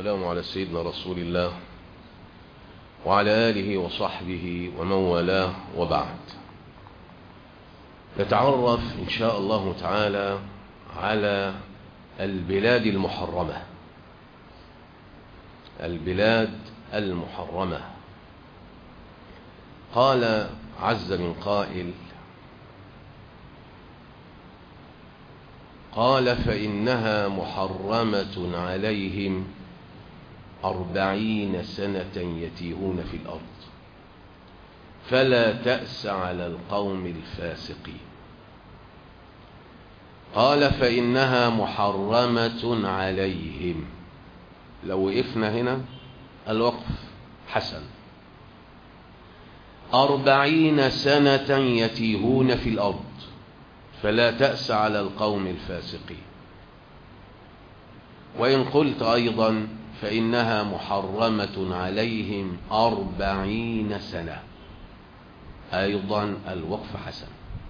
والسلام على سيدنا رسول الله وعلى آله وصحبه ومن والاه وبعد نتعرف إن شاء الله تعالى على البلاد المحرمة البلاد المحرمة قال عز من قائل قال فإنها محرمة عليهم أربعين سنة يتيهون في الأرض فلا تأس على القوم الفاسقين قال فإنها محرمة عليهم لو وقفنا هنا الوقف حسن أربعين سنة يتيهون في الأرض فلا تأس على القوم الفاسقين وإن قلت أيضا فإنها محرمة عليهم أربعين سنة أيضا الوقف حسن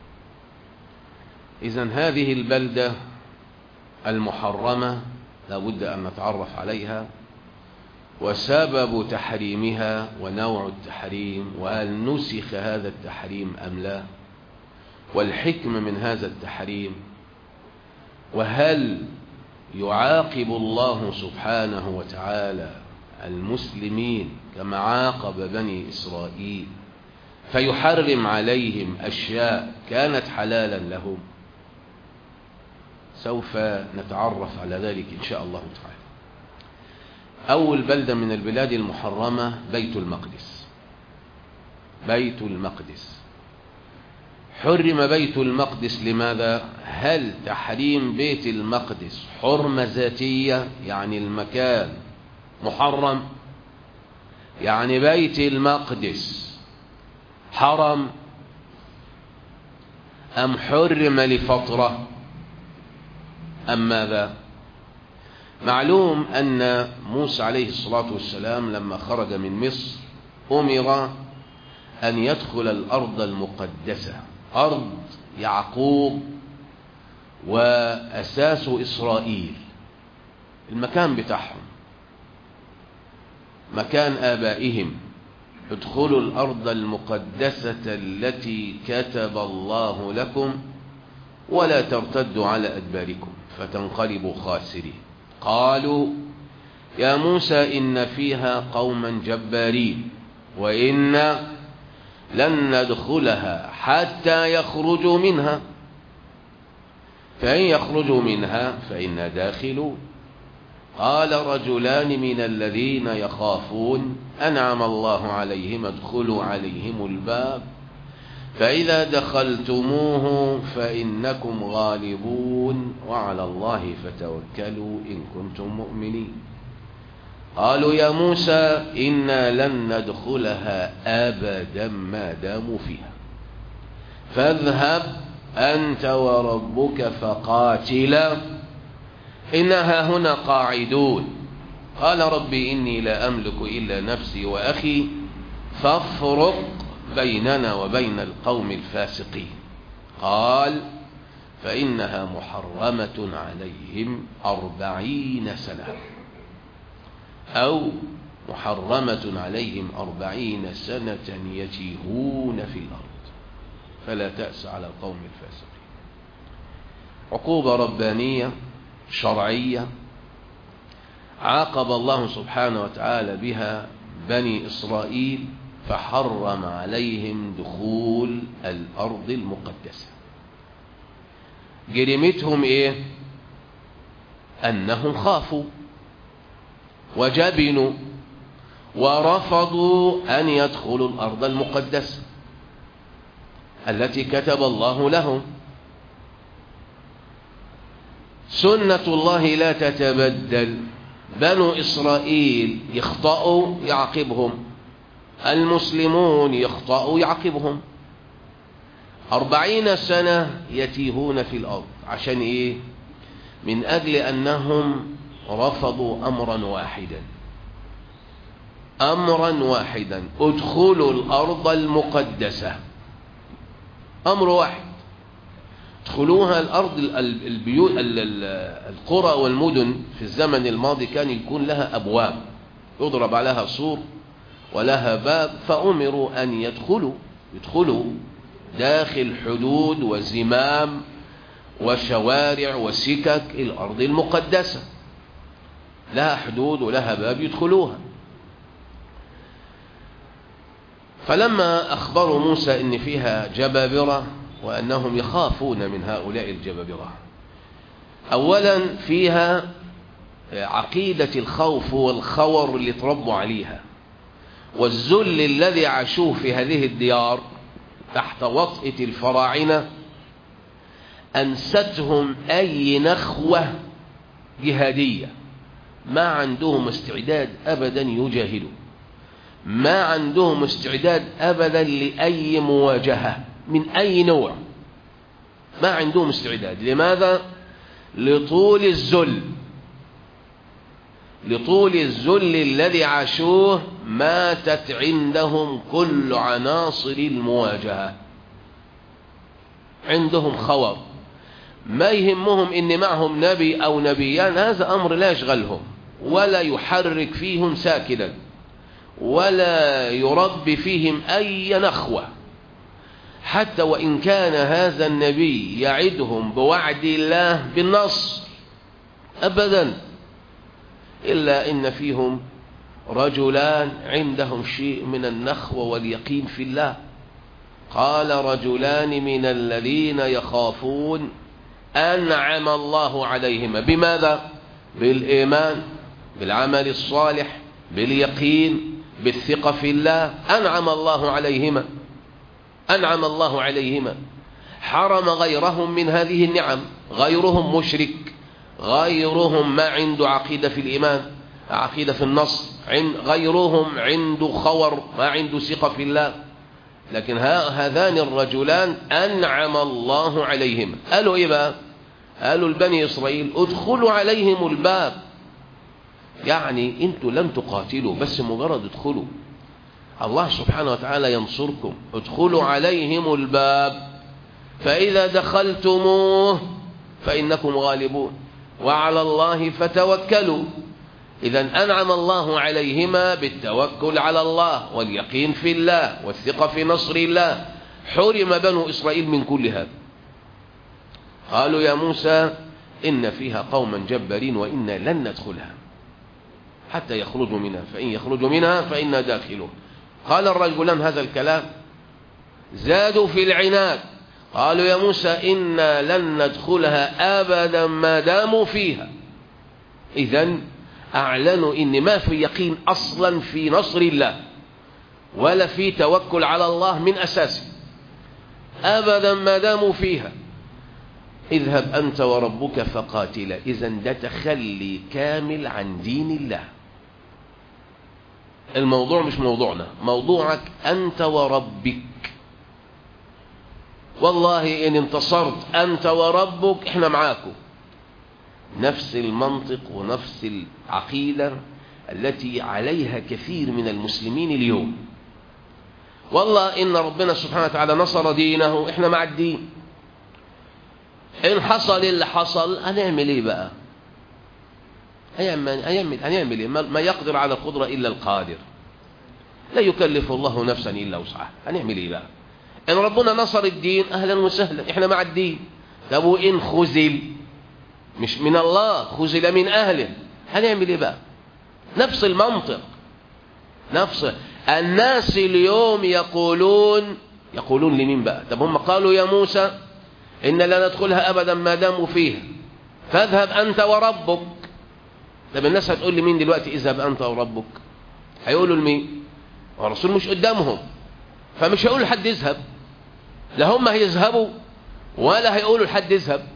إذا هذه البلدة المحرمة لابد أن نتعرف عليها وسبب تحريمها ونوع التحريم وهل نسخ هذا التحريم أم لا والحكم من هذا التحريم وهل يعاقب الله سبحانه وتعالى المسلمين كما عاقب بني إسرائيل فيحرم عليهم أشياء كانت حلالا لهم سوف نتعرف على ذلك إن شاء الله تعالى أول بلدة من البلاد المحرمة بيت المقدس بيت المقدس حرم بيت المقدس لماذا هل تحريم بيت المقدس حرمة ذاتية يعني المكان محرم يعني بيت المقدس حرم أم حرم لفترة أم ماذا معلوم أن موسى عليه الصلاة والسلام لما خرج من مصر أمر أن يدخل الأرض المقدسة أرض يعقوب وأساس إسرائيل المكان بتاعهم مكان آبائهم ادخلوا الأرض المقدسة التي كتب الله لكم ولا ترتدوا على أدباركم فتنقلبوا خاسرين قالوا يا موسى إن فيها قوما جبارين وإن لن ندخلها حتى يخرجوا منها فإن يخرجوا منها فإنا داخلون قال رجلان من الذين يخافون أنعم الله عليهم ادخلوا عليهم الباب فإذا دخلتموه فإنكم غالبون وعلى الله فتوكلوا إن كنتم مؤمنين قالوا يا موسى إنا لن ندخلها أبدا ما داموا فيها فاذهب أنت وربك فقاتلا إنها هنا قاعدون قال ربي إني لا أملك إلا نفسي وأخي فافرق بيننا وبين القوم الفاسقين قال فإنها محرمة عليهم أربعين سنة أو محرمة عليهم أربعين سنة يتيهون في الأرض فلا تأس على القوم الفاسقين عقوبة ربانية شرعية عاقب الله سبحانه وتعالى بها بني إسرائيل فحرم عليهم دخول الأرض المقدسة جريمتهم إيه أنهم خافوا وجبنوا ورفضوا أن يدخلوا الأرض المقدسة التي كتب الله لهم سنة الله لا تتبدل بنو إسرائيل يخطئوا يعاقبهم المسلمون يخطئوا يعاقبهم أربعين سنة يتيهون في الأرض عشان إيه من أجل أنهم رفضوا أمرا واحدا أمرا واحدا ادخلوا الأرض المقدسة أمر واحد ادخلوها الأرض البيوت القرى والمدن في الزمن الماضي كان يكون لها أبواب يضرب عليها سور ولها باب فأمروا أن يدخلوا يدخلوا داخل حدود وزمام وشوارع وسكك الأرض المقدسة لها حدود ولها باب يدخلوها فلما أخبروا موسى إن فيها جبابرة وأنهم يخافون من هؤلاء الجبابرة أولا فيها عقيدة الخوف والخور اللي تربوا عليها والذل الذي عاشوه في هذه الديار تحت وطئة الفراعنة أنستهم أي نخوة جهادية ما عندهم استعداد أبدا يجاهدوا ما عندهم استعداد أبدا لأي مواجهة من أي نوع ما عندهم استعداد لماذا؟ لطول الذل لطول الذل الذي عاشوه ماتت عندهم كل عناصر المواجهة عندهم خور ما يهمهم ان معهم نبي او نبيان هذا امر لا يشغلهم ولا يحرك فيهم ساكنا ولا يربي فيهم اي نخوة حتى وان كان هذا النبي يعدهم بوعد الله بالنصر ابدا الا ان فيهم رجلان عندهم شيء من النخوة واليقين في الله قال رجلان من الذين يخافون أنعم الله عليهما بماذا؟ بالإيمان بالعمل الصالح باليقين بالثقة في الله أنعم الله عليهما أنعم الله عليهما حرم غيرهم من هذه النعم غيرهم مشرك غيرهم ما عنده عقيدة في الإيمان عقيدة في النص غيرهم عنده خور ما عنده ثقة في الله لكن هذان الرجلان أنعم الله عليهم قالوا إيه بقى قالوا لبني إسرائيل ادخلوا عليهم الباب يعني انتوا لم تقاتلوا بس مجرد ادخلوا الله سبحانه وتعالى ينصركم ادخلوا عليهم الباب فإذا دخلتموه فإنكم غالبون وعلى الله فتوكلوا إذا أنعم الله عليهما بالتوكل على الله واليقين في الله والثقة في نصر الله حرم بنو إسرائيل من كل هذا قالوا يا موسى إن فيها قوما جبارين وإنا لن ندخلها حتى يخرجوا منها فإن يخرجوا منها فإنا داخلون قال الرجلان هذا الكلام زادوا في العناد قالوا يا موسى إنا لن ندخلها أبدا ما داموا فيها إذن أعلنوا إن ما في يقين أصلا في نصر الله ولا في توكل على الله من أساسه أبدا ما داموا فيها اذهب أنت وربك فقاتلا إذا ده تخلي كامل عن دين الله الموضوع مش موضوعنا موضوعك أنت وربك والله إن انتصرت أنت وربك إحنا معاكم نفس المنطق ونفس العقيدة التي عليها كثير من المسلمين اليوم والله إن ربنا سبحانه وتعالى نصر دينه إحنا مع الدين إن حصل اللي حصل هنعمل إيه بقى هيعمل, هيعمل, هنعمل إيه ما يقدر على القدرة إلا القادر لا يكلف الله نفسا إلا وسعها هنعمل إيه بقى إن ربنا نصر الدين أهلا وسهلا إحنا مع الدين طب وإن خذل مش من الله خذل من أهله هنعمل إيه بقى نفس المنطق نفس الناس اليوم يقولون يقولون لمين بقى طب هم قالوا يا موسى إن لا ندخلها أبدا ما داموا فيها فاذهب أنت وربك طب الناس هتقول لي مين دلوقتي اذهب أنت وربك هيقولوا لمين الرسول مش قدامهم فمش هيقولوا لحد يذهب لا هم هيذهبوا ولا هيقولوا لحد يذهب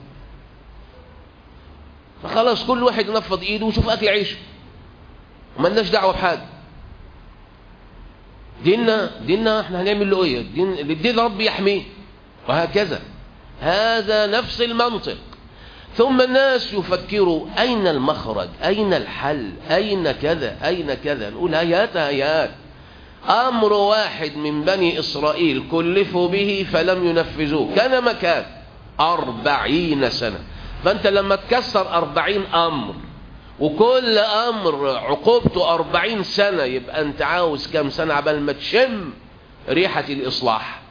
فخلاص كل واحد ينفض ايده ويشوف اكل عيشه ومالناش دعوه بحاجه ديننا ديننا احنا هنعمل له ايه الدين الدين ربي يحميه وهكذا هذا نفس المنطق ثم الناس يفكروا أين المخرج أين الحل أين كذا أين كذا نقول هيات هيات أمر واحد من بني إسرائيل كلفوا به فلم ينفذوه كان مكان أربعين سنة فأنت لما تكسر أربعين أمر وكل أمر عقوبته أربعين سنة يبقى أنت عاوز كم سنة عبال ما تشم ريحة الإصلاح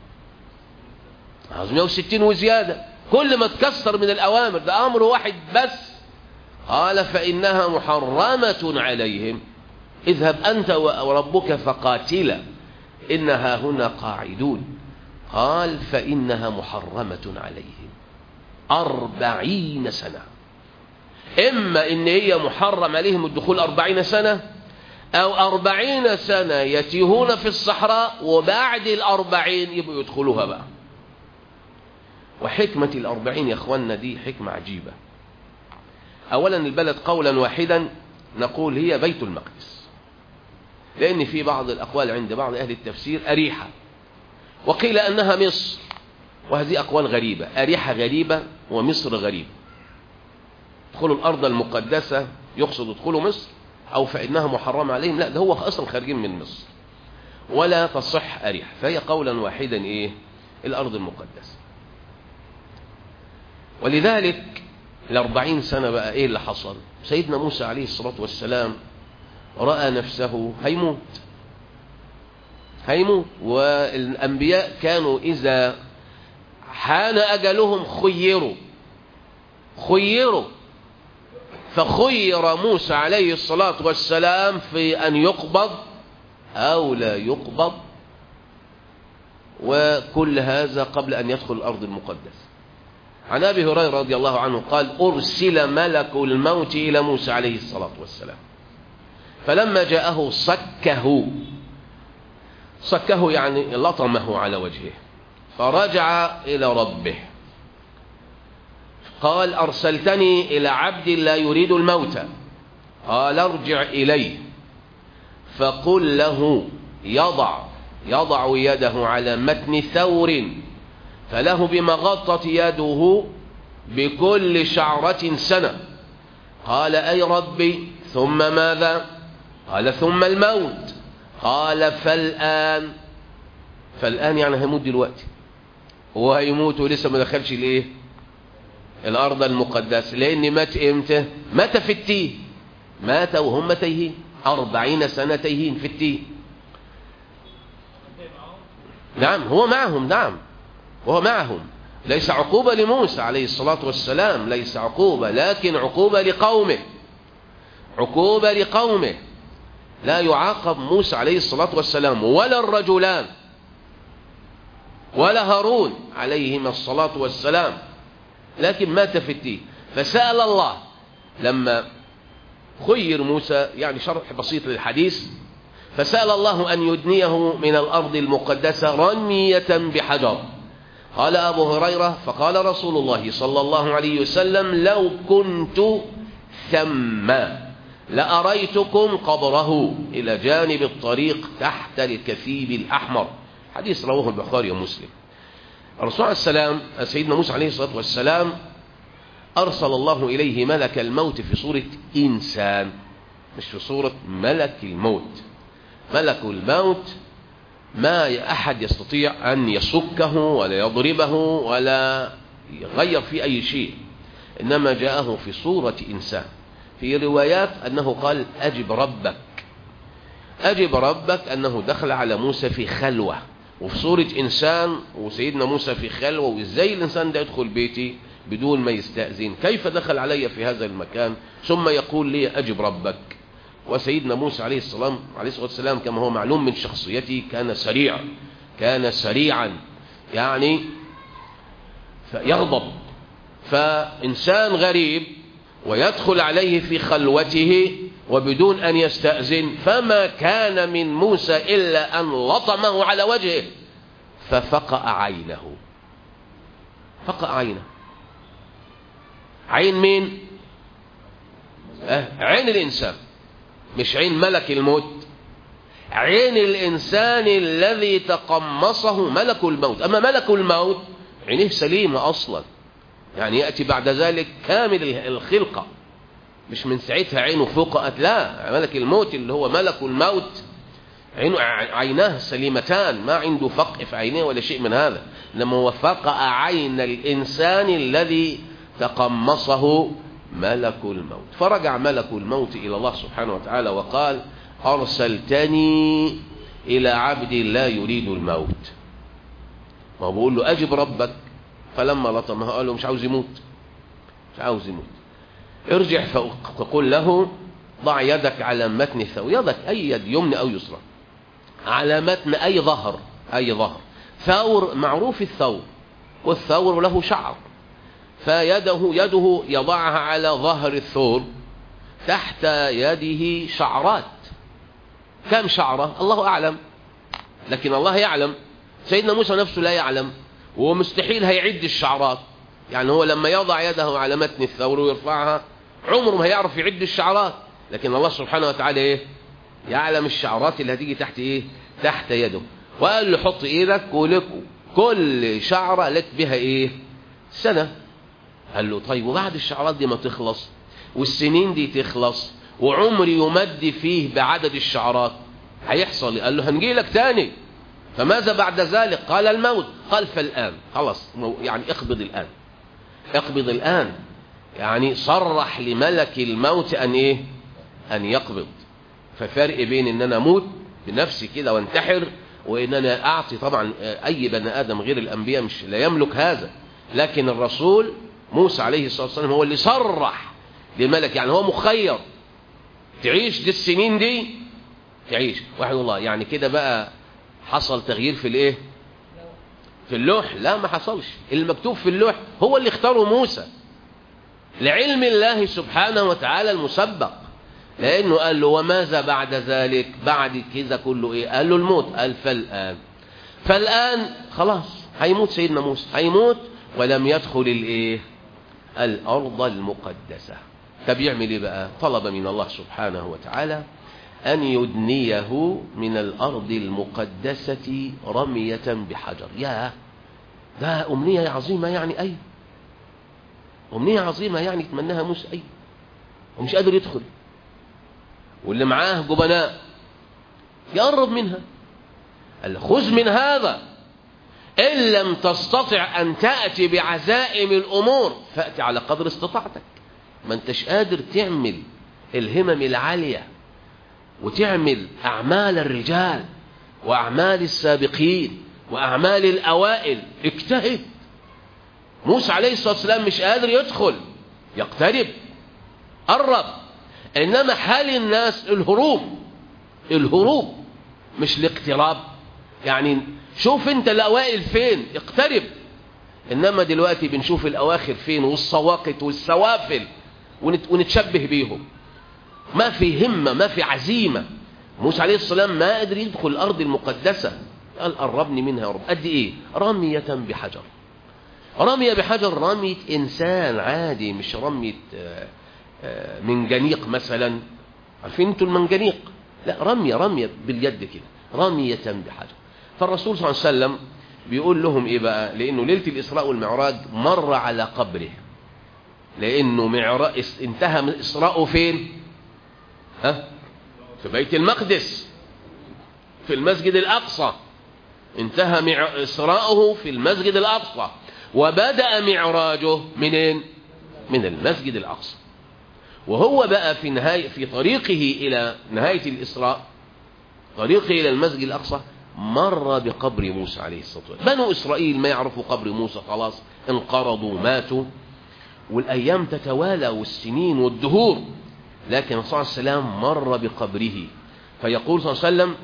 عاوز 160 وزيادة كل ما تكسر من الأوامر ده أمر واحد بس قال فإنها محرمة عليهم اذهب أنت وربك فقاتلا إنها هنا قاعدون قال فإنها محرمة عليهم أربعين سنة إما إن هي محرم عليهم الدخول أربعين سنة أو أربعين سنة يتيهون في الصحراء وبعد الأربعين يبقوا يدخلوها بقى وحكمة الأربعين يا أخوانا دي حكمة عجيبة أولا البلد قولا واحدا نقول هي بيت المقدس لأن في بعض الأقوال عند بعض أهل التفسير أريحة وقيل أنها مصر وهذه أقوال غريبة أريحة غريبة ومصر غريبة ادخلوا الأرض المقدسة يقصد ادخلوا مصر أو فإنها محرمة عليهم لا ده هو أصلا خارجين من مصر ولا تصح أريحة فهي قولا واحدا إيه الأرض المقدسة ولذلك الأربعين سنة بقى إيه اللي حصل سيدنا موسى عليه الصلاة والسلام رأى نفسه هيموت هيموت والأنبياء كانوا إذا حان أجلهم خيروا خيروا فخير موسى عليه الصلاة والسلام في أن يقبض أو لا يقبض وكل هذا قبل أن يدخل الأرض المقدسة عن أبي هريرة رضي الله عنه قال أرسل ملك الموت إلى موسى عليه الصلاة والسلام فلما جاءه صكه صكه يعني لطمه على وجهه فرجع إلى ربه قال أرسلتني إلى عبد لا يريد الموت قال ارجع إليه فقل له يضع يضع يده على متن ثور فله بمغطة يده بكل شعرة سنة قال أي ربي ثم ماذا قال ثم الموت قال فالآن فالآن يعني هيموت دلوقتي هو هيموت ولسه ما دخلش الايه الارض المقدسه لان مات امتى مات في التيه مات وهم تايهين أربعين سنة تايهين في التيه نعم هو معهم نعم وهو معهم ليس عقوبة لموسى عليه الصلاة والسلام ليس عقوبة لكن عقوبة لقومه عقوبة لقومه لا يعاقب موسى عليه الصلاة والسلام ولا الرجلان ولا هارون عليهما الصلاة والسلام لكن مات في التيه فسأل الله لما خير موسى يعني شرح بسيط للحديث فسأل الله أن يدنيه من الأرض المقدسة رمية بحجر قال أبو هريرة فقال رسول الله صلى الله عليه وسلم لو كنت ثم لأريتكم قبره إلى جانب الطريق تحت الكثيب الأحمر حديث رواه البخاري ومسلم الرسول عليه السلام سيدنا موسى عليه الصلاة والسلام أرسل الله إليه ملك الموت في صورة إنسان مش في صورة ملك الموت ملك الموت ما أحد يستطيع أن يصكه ولا يضربه ولا يغير في أي شيء إنما جاءه في صورة إنسان في روايات أنه قال أجب ربك أجب ربك أنه دخل على موسى في خلوة وفي صورة إنسان وسيدنا موسى في خلوة وإزاي الإنسان ده يدخل بيتي بدون ما يستأذن كيف دخل علي في هذا المكان ثم يقول لي أجب ربك وسيدنا موسى عليه السلام عليه الصلاة والسلام كما هو معلوم من شخصيته كان سريعا كان سريعا يعني يغضب فإنسان غريب ويدخل عليه في خلوته وبدون أن يستأذن فما كان من موسى إلا أن لطمه على وجهه ففقأ عينه فقأ عينه عين مين أه عين الإنسان مش عين ملك الموت عين الإنسان الذي تقمصه ملك الموت أما ملك الموت عينه سليمة أصلا يعني يأتي بعد ذلك كامل الخلقة مش من ساعتها عينه فقأت لا ملك الموت اللي هو ملك الموت عينه عيناه سليمتان ما عنده فقع في عينيه ولا شيء من هذا لما هو فقع عين الإنسان الذي تقمصه ملك الموت فرجع ملك الموت إلى الله سبحانه وتعالى وقال أرسلتني إلى عبد لا يريد الموت ما هو بيقول له أجب ربك فلما لطمها قال له مش عاوز يموت مش عاوز يموت ارجع فقل له ضع يدك على متن الثور يدك أي يد يمنى أو يسرى على متن أي ظهر أي ظهر ثور معروف الثور والثور له شعر فيده يده يضعها على ظهر الثور تحت يده شعرات كم شعرة الله أعلم لكن الله يعلم سيدنا موسى نفسه لا يعلم وهو مستحيل هيعد الشعرات يعني هو لما يضع يده على متن الثور ويرفعها عمره ما هيعرف يعد الشعرات لكن الله سبحانه وتعالى ايه يعلم الشعرات اللي هتيجي تحت ايه تحت يده وقال له حط ايدك ولك كل شعرة لك بها ايه سنة قال له طيب وبعد الشعرات دي ما تخلص والسنين دي تخلص وعمري يمد فيه بعدد الشعرات هيحصل قال له هنجي لك تاني فماذا بعد ذلك قال الموت قال فالآن خلاص يعني اقبض الآن اقبض الآن يعني صرح لملك الموت أن إيه أن يقبض ففرق بين أن أنا أموت بنفسي كده وانتحر وأن أنا أعطي طبعا أي بني آدم غير الأنبياء مش لا يملك هذا لكن الرسول موسى عليه الصلاة والسلام هو اللي صرح لملك يعني هو مخير تعيش دي السنين دي تعيش واحد الله يعني كده بقى حصل تغيير في الايه في اللوح لا ما حصلش المكتوب في اللوح هو اللي اختاره موسى لعلم الله سبحانه وتعالى المسبق لانه قال له وماذا بعد ذلك بعد كذا كله ايه قال له الموت قال فالان فالان خلاص هيموت سيدنا موسى هيموت ولم يدخل الايه الارض المقدسه طب يعمل ايه بقى طلب من الله سبحانه وتعالى أن يدنيه من الأرض المقدسة رمية بحجر يا ده أمنية عظيمة يعني أي أمنية عظيمة يعني يتمناها موسى أي ومش قادر يدخل واللي معاه جبناء يقرب منها قال خذ من هذا إن لم تستطع أن تأتي بعزائم الأمور فأتي على قدر استطاعتك ما انتش قادر تعمل الهمم العاليه وتعمل أعمال الرجال وأعمال السابقين وأعمال الأوائل اجتهد موسى عليه الصلاة والسلام مش قادر يدخل يقترب قرب إنما حال الناس الهروب الهروب مش الاقتراب يعني شوف انت الأوائل فين اقترب إنما دلوقتي بنشوف الأواخر فين والسواقط والسوافل ونتشبه بيهم ما في همة ما في عزيمة موسى عليه السلام ما قدر يدخل الأرض المقدسة قال قربني منها يا رب قد إيه رمية بحجر رمية بحجر رمية إنسان عادي مش رمية منجنيق مثلا عارفين انتوا المنجنيق لا رمية رمية باليد كده رمية بحجر فالرسول صلى الله عليه وسلم بيقول لهم ايه بقى لانه ليلة الاسراء والمعراج مر على قبره لانه معراج انتهى اسراءه فين ها في بيت المقدس في المسجد الأقصى انتهى مع... إسراؤه في المسجد الأقصى وبدأ معراجه منين من المسجد الأقصى وهو بقى في نهاية في طريقه إلى نهاية الإسراء طريقه إلى المسجد الأقصى مر بقبر موسى عليه الصلاة والسلام بنو إسرائيل ما يعرفوا قبر موسى خلاص انقرضوا ماتوا والأيام تتوالى والسنين والدهور لكن صلى الله عليه وسلم مر بقبره فيقول صلى الله عليه وسلم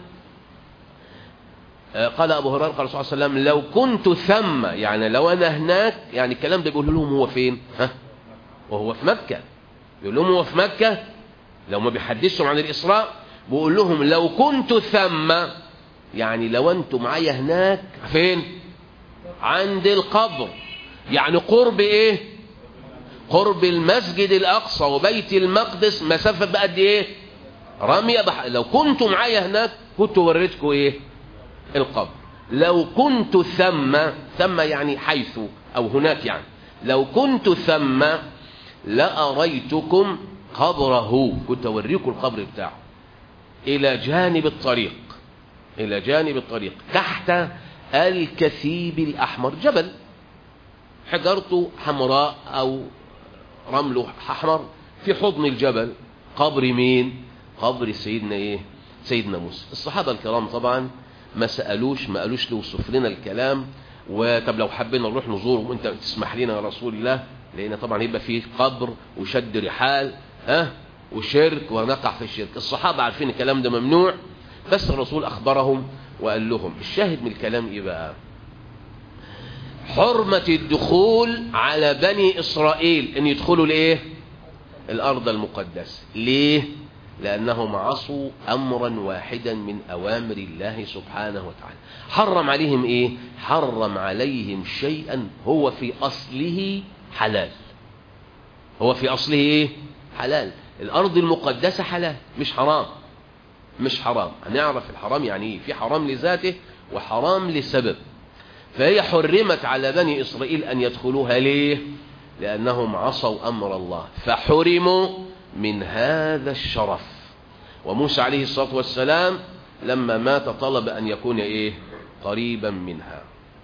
قال أبو هريرة قال صلى الله عليه وسلم لو كنت ثم يعني لو أنا هناك يعني الكلام ده بيقول لهم هو فين ها وهو في مكة بيقول لهم هو في مكة لو ما بيحدثهم عن الإسراء بيقول لهم لو كنت ثم يعني لو أنتم معايا هناك فين عند القبر يعني قرب إيه قرب المسجد الأقصى وبيت المقدس مسافة بقد إيه رمية بح... لو كنتم معايا هناك كنت وريتكم إيه القبر لو كنت ثم ثم يعني حيث أو هناك يعني لو كنت ثم لأريتكم قبره كنت أوريكم القبر بتاعه إلى جانب الطريق إلى جانب الطريق تحت الكثيب الأحمر جبل حجرته حمراء أو رمله أحمر في حضن الجبل قبر مين قبر سيدنا إيه سيدنا موسى الصحابة الكرام طبعا ما سألوش ما قالوش له وصف لنا الكلام وطب لو حبينا نروح نزوره وانت تسمح لنا يا رسول الله لان طبعا يبقى فيه قبر وشد رحال ها وشرك ونقع في الشرك الصحابة عارفين الكلام ده ممنوع بس الرسول اخبرهم وقال لهم الشاهد من الكلام ايه بقى حرمة الدخول على بني اسرائيل ان يدخلوا لايه الارض المقدسة ليه لأنهم عصوا أمرا واحدا من أوامر الله سبحانه وتعالى حرم عليهم إيه حرم عليهم شيئا هو في أصله حلال هو في أصله إيه حلال الأرض المقدسة حلال مش حرام مش حرام هنعرف الحرام يعني إيه في حرام لذاته وحرام لسبب فهي حرمت على بني إسرائيل أن يدخلوها ليه لأنهم عصوا أمر الله فحرموا من هذا الشرف وموسى عليه الصلاة والسلام لما مات طلب أن يكون إيه قريبا منها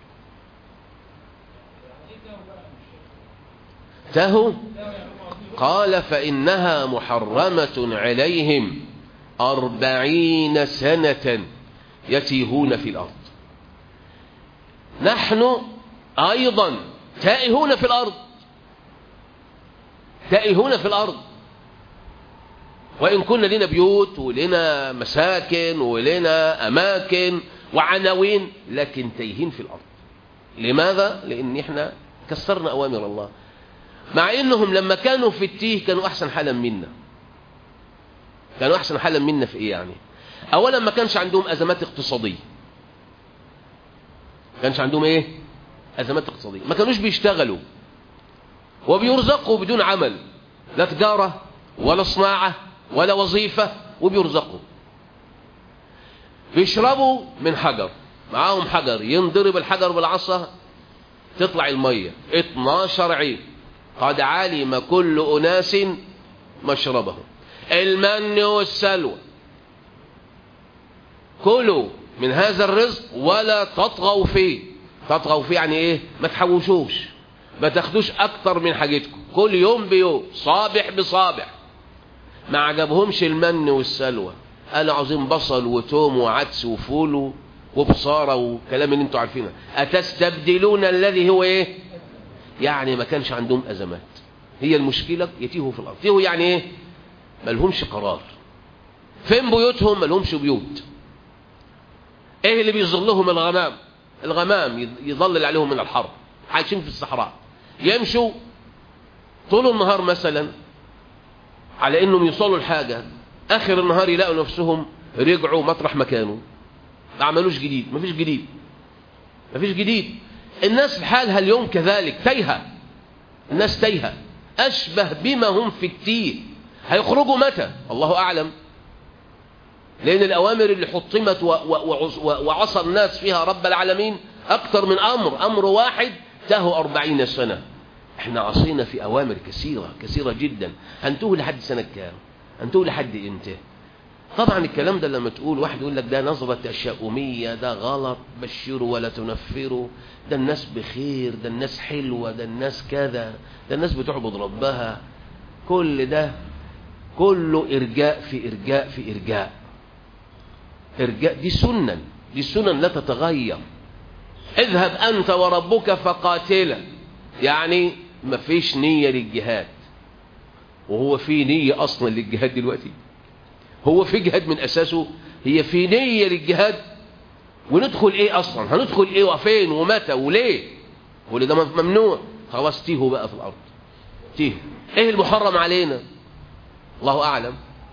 تهو قال فإنها محرمة عليهم أربعين سنة يتيهون في الأرض نحن أيضا تائهون في الأرض تائهون في الأرض وإن كنا لنا بيوت ولنا مساكن ولنا أماكن وعناوين لكن تايهين في الأرض لماذا؟ لأن احنا كسرنا أوامر الله مع إنهم لما كانوا في التيه كانوا أحسن حالا منا كانوا أحسن حالا منا في إيه يعني أولا ما كانش عندهم أزمات اقتصادية كانش عندهم إيه أزمات اقتصادية ما كانوش بيشتغلوا وبيرزقوا بدون عمل لا تجارة ولا صناعة ولا وظيفة وبيرزقوا بيشربوا من حجر معاهم حجر ينضرب الحجر بالعصا تطلع المية 12 عين قد علم كل أناس مشربهم المن والسلوى كلوا من هذا الرزق ولا تطغوا فيه تطغوا فيه يعني ايه ما تحوشوش ما تاخدوش اكتر من حاجتكم كل يوم بيوم صابح بصابح ما عجبهمش المن والسلوى قالوا عاوزين بصل وتوم وعدس وفول وبصارة وكلام اللي انتوا عارفينه أتستبدلون الذي هو ايه يعني ما كانش عندهم أزمات هي المشكلة يتيهوا في الأرض يتيهوا يعني ايه ما لهمش قرار فين بيوتهم ما لهمش بيوت ايه اللي بيظلهم الغمام الغمام يظلل عليهم من الحر عايشين في الصحراء يمشوا طول النهار مثلا على انهم يوصلوا الحاجة اخر النهار يلاقوا نفسهم رجعوا مطرح مكانه ما عملوش جديد مفيش جديد مفيش جديد الناس بحالها اليوم كذلك تايهة الناس تايهة اشبه بما هم في التيه هيخرجوا متى الله اعلم لان الاوامر اللي حطمت وعصى الناس فيها رب العالمين اكتر من امر امر واحد تاهوا أربعين سنة احنا عصينا في اوامر كثيرة كثيرة جدا هنتوه لحد سنة كام هنتوه لحد امتى طبعا الكلام ده لما تقول واحد يقول لك ده نظرة تشاؤمية ده غلط بشروا ولا تنفروا ده الناس بخير ده الناس حلوة ده الناس كذا ده الناس بتعبد ربها كل ده كله إرجاء في إرجاء في إرجاء إرجاء دي سنن دي سنن لا تتغير اذهب أنت وربك فقاتلا يعني مفيش نية للجهاد وهو في نية أصلا للجهاد دلوقتي هو في جهاد من أساسه هي في نية للجهاد وندخل إيه أصلا هندخل إيه وفين ومتى وليه كل ده ممنوع خلاص تيهوا بقى في الأرض تيهوا إيه المحرم علينا الله أعلم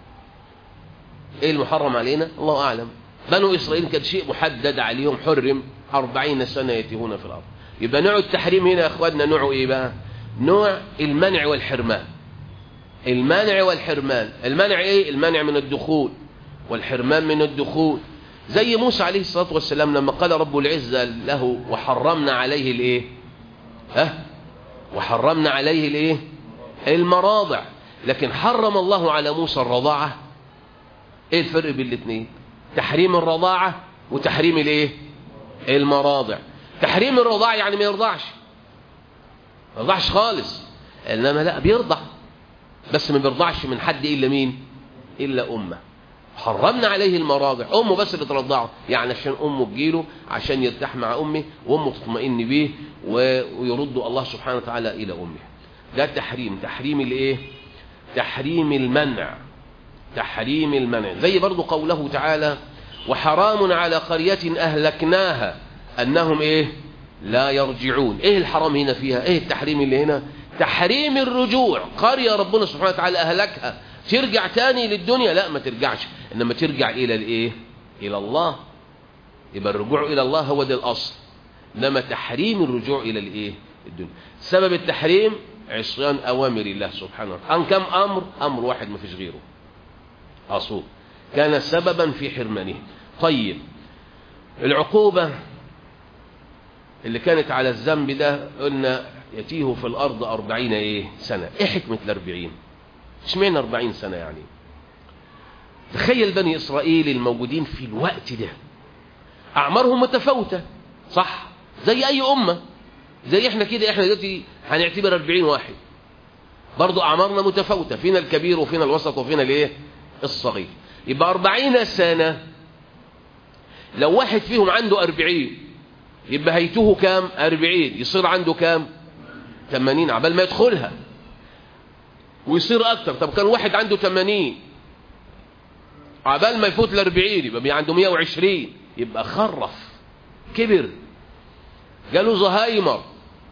إيه المحرم علينا الله أعلم بنو إسرائيل كان شيء محدد عليهم حرم أربعين سنة يتيهون في الأرض يبقى نوع التحريم هنا يا أخواننا نوعه إيه بقى نوع المنع والحرمان المنع والحرمان المنع ايه المنع من الدخول والحرمان من الدخول زي موسى عليه الصلاة والسلام لما قال رب العزة له وحرمنا عليه الايه ها وحرمنا عليه الايه المراضع لكن حرم الله على موسى الرضاعة ايه الفرق بين الاثنين تحريم الرضاعة وتحريم الايه المراضع تحريم الرضاع يعني ما يرضعش ما يرضعش خالص انما لا بيرضع بس ما بيرضعش من حد الا مين الا امه حرمنا عليه المراضع امه بس اللي ترضعه يعني عشان امه تجيله عشان يرتاح مع امه وامه تطمئن بيه ويرد الله سبحانه وتعالى الى امه ده تحريم تحريم الايه تحريم المنع تحريم المنع زي برضو قوله تعالى وحرام على قرية أهلكناها أنهم إيه لا يرجعون إيه الحرام هنا فيها إيه التحريم اللي هنا تحريم الرجوع قرية ربنا سبحانه وتعالى أهلكها ترجع تاني للدنيا لا ما ترجعش إنما ترجع إلى الإيه إلى الله يبقى الرجوع إلى الله هو ده الأصل إنما تحريم الرجوع إلى الإيه الدنيا سبب التحريم عصيان أوامر الله سبحانه وتعالى أن كم أمر أمر واحد ما فيش غيره أصول كان سببا في حرمانه طيب العقوبة اللي كانت على الذنب ده قلنا يتيه في الأرض أربعين إيه سنة إيه حكمة الأربعين اشمعنى أربعين سنة يعني تخيل بني إسرائيل الموجودين في الوقت ده أعمارهم متفاوتة صح زي أي أمة زي إحنا كده إحنا دلوقتي هنعتبر أربعين واحد برضو أعمارنا متفاوتة فينا الكبير وفينا الوسط وفينا الإيه الصغير يبقى أربعين سنة لو واحد فيهم عنده أربعين يبقى هيته كام أربعين يصير عنده كام تمانين عبال ما يدخلها ويصير أكتر طب كان واحد عنده تمانين عبال ما يفوت الأربعين يبقى عنده مية وعشرين يبقى خرف كبر قالوا زهايمر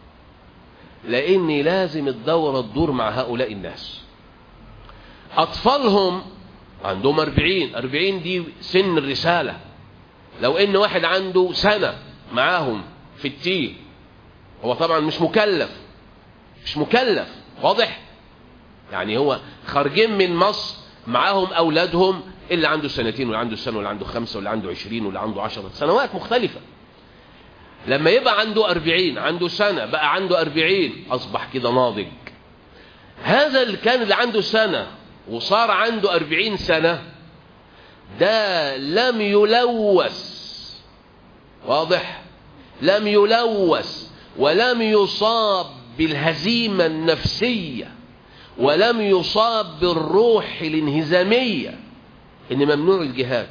لأني لازم الدورة تدور مع هؤلاء الناس أطفالهم عندهم أربعين أربعين دي سن الرسالة لو إن واحد عنده سنة معاهم في التيه هو طبعا مش مكلف مش مكلف واضح يعني هو خارجين من مصر معاهم أولادهم اللي عنده سنتين واللي عنده سنة واللي عنده خمسة واللي عنده عشرين واللي عنده عشرة سنوات مختلفة لما يبقى عنده أربعين عنده سنة بقى عنده أربعين أصبح كده ناضج هذا اللي كان اللي عنده سنة وصار عنده أربعين سنة ده لم يلوث واضح لم يلوث ولم يصاب بالهزيمة النفسية ولم يصاب بالروح الانهزامية ان ممنوع الجهاد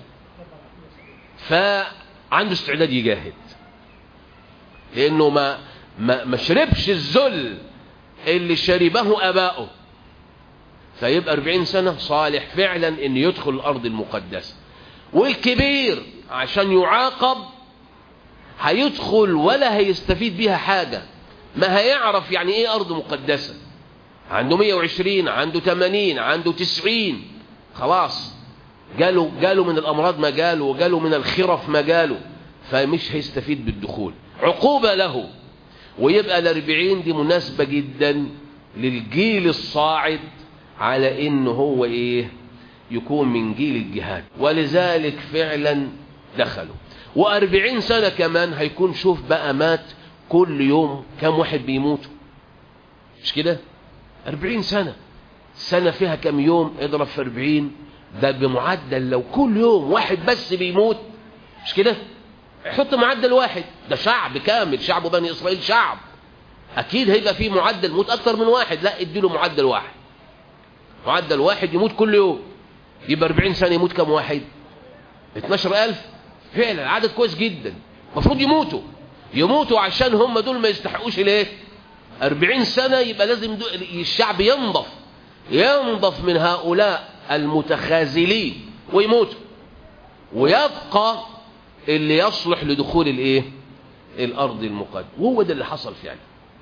فعنده استعداد يجاهد لانه ما ما, ما شربش الذل اللي شربه اباؤه فيبقى 40 سنة صالح فعلا ان يدخل الارض المقدسة والكبير عشان يعاقب هيدخل ولا هيستفيد بيها حاجة ما هيعرف يعني ايه ارض مقدسة عنده 120 عنده 80 عنده 90 خلاص جاله جاله من الامراض ما جاله وجاله من الخرف ما جاله فمش هيستفيد بالدخول عقوبة له ويبقى الاربعين دي مناسبة جدا للجيل الصاعد على ان هو ايه يكون من جيل الجهاد ولذلك فعلا دخلوا واربعين سنة كمان هيكون شوف بقى مات كل يوم كم واحد بيموتوا مش كده أربعين سنة سنة فيها كم يوم اضرب في أربعين ده بمعدل لو كل يوم واحد بس بيموت مش كده حط معدل واحد ده شعب كامل شعب بني إسرائيل شعب أكيد هيبقى فيه معدل موت أكتر من واحد لا اديله معدل واحد معدل واحد يموت كل يوم يبقى 40 سنة يموت كم واحد 12000 فعلا عدد كويس جدا المفروض يموتوا يموتوا عشان هم دول ما يستحقوش ليه 40 سنة يبقى لازم الشعب ينضف ينضف من هؤلاء المتخاذلين ويموتوا ويبقى اللي يصلح لدخول الايه الارض المقدسة وهو ده اللي حصل فعلا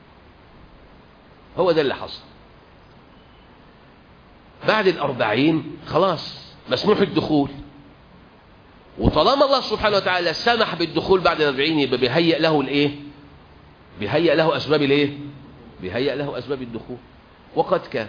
هو ده اللي حصل بعد الأربعين خلاص مسموح الدخول وطالما الله سبحانه وتعالى سمح بالدخول بعد الأربعين يبقى بيهيئ له الإيه بيهيئ له أسباب الإيه بيهيئ له أسباب الدخول وقد كان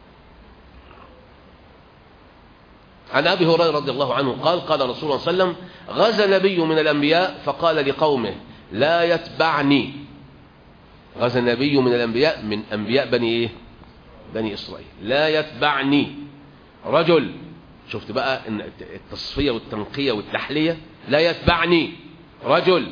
عن أبي هريرة رضي الله عنه قال قال رسول الله صلى الله عليه وسلم غزا نبي من الأنبياء فقال لقومه لا يتبعني غزا نبي من الأنبياء من أنبياء بني إيه بني إسرائيل لا يتبعني رجل شفت بقى ان التصفية والتنقية والتحلية لا يتبعني رجل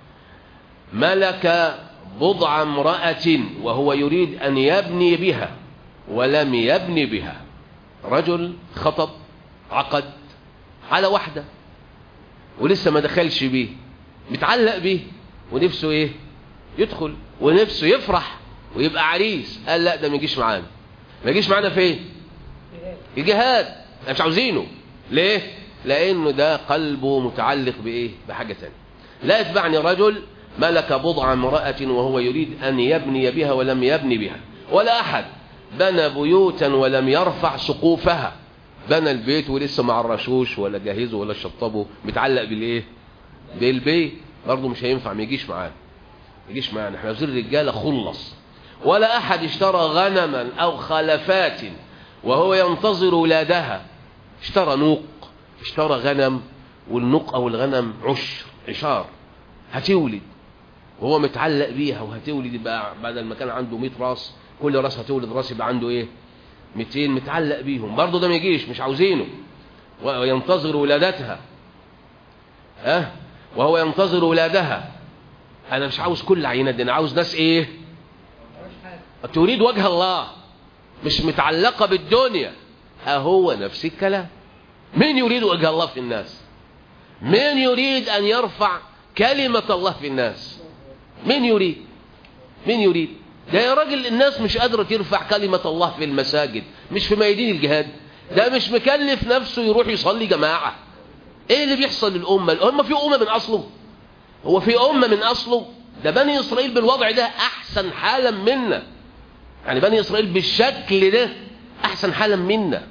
ملك بضع امرأة وهو يريد أن يبني بها ولم يبني بها رجل خطب عقد على واحدة ولسه ما دخلش بيه متعلق بيه ونفسه ايه يدخل ونفسه يفرح ويبقى عريس قال لا ده ما يجيش معانا ما يجيش معانا فين الجهاد احنا مش عاوزينه ليه لانه ده قلبه متعلق بايه بحاجه ثانيه لا يتبعني رجل ملك بضع امراه وهو يريد ان يبني بها ولم يبني بها ولا احد بنى بيوتا ولم يرفع سقوفها بنى البيت ولسه ما عرشوش ولا جهزه ولا شطبه متعلق بالايه بالبيت برضه مش هينفع ما يجيش معانا ما يجيش معانا احنا عاوزين رجاله خلص ولا احد اشترى غنما او خلفات وهو ينتظر ولادها اشترى نوق اشترى غنم والنوق او الغنم عشر عشار هتولد وهو متعلق بيها وهتولد يبقى بدل ما كان عنده 100 راس كل راس هتولد راس يبقى عنده ايه 200 متعلق بيهم برضه ده ما يجيش مش عاوزينه وينتظر ولادتها ها أه؟ وهو ينتظر ولادها انا مش عاوز كل عينات دي انا عاوز ناس ايه تريد وجه الله مش متعلقة بالدنيا أهو نفس الكلام من يريد وجه الله في الناس من يريد أن يرفع كلمة الله في الناس من يريد من يريد ده يا راجل الناس مش قادرة ترفع كلمة الله في المساجد مش في ميادين الجهاد ده مش مكلف نفسه يروح يصلي جماعة ايه اللي بيحصل للأمة هم في أمة من أصله هو في أمة من أصله ده بني إسرائيل بالوضع ده أحسن حالا منا يعني بني إسرائيل بالشكل ده أحسن حالا منا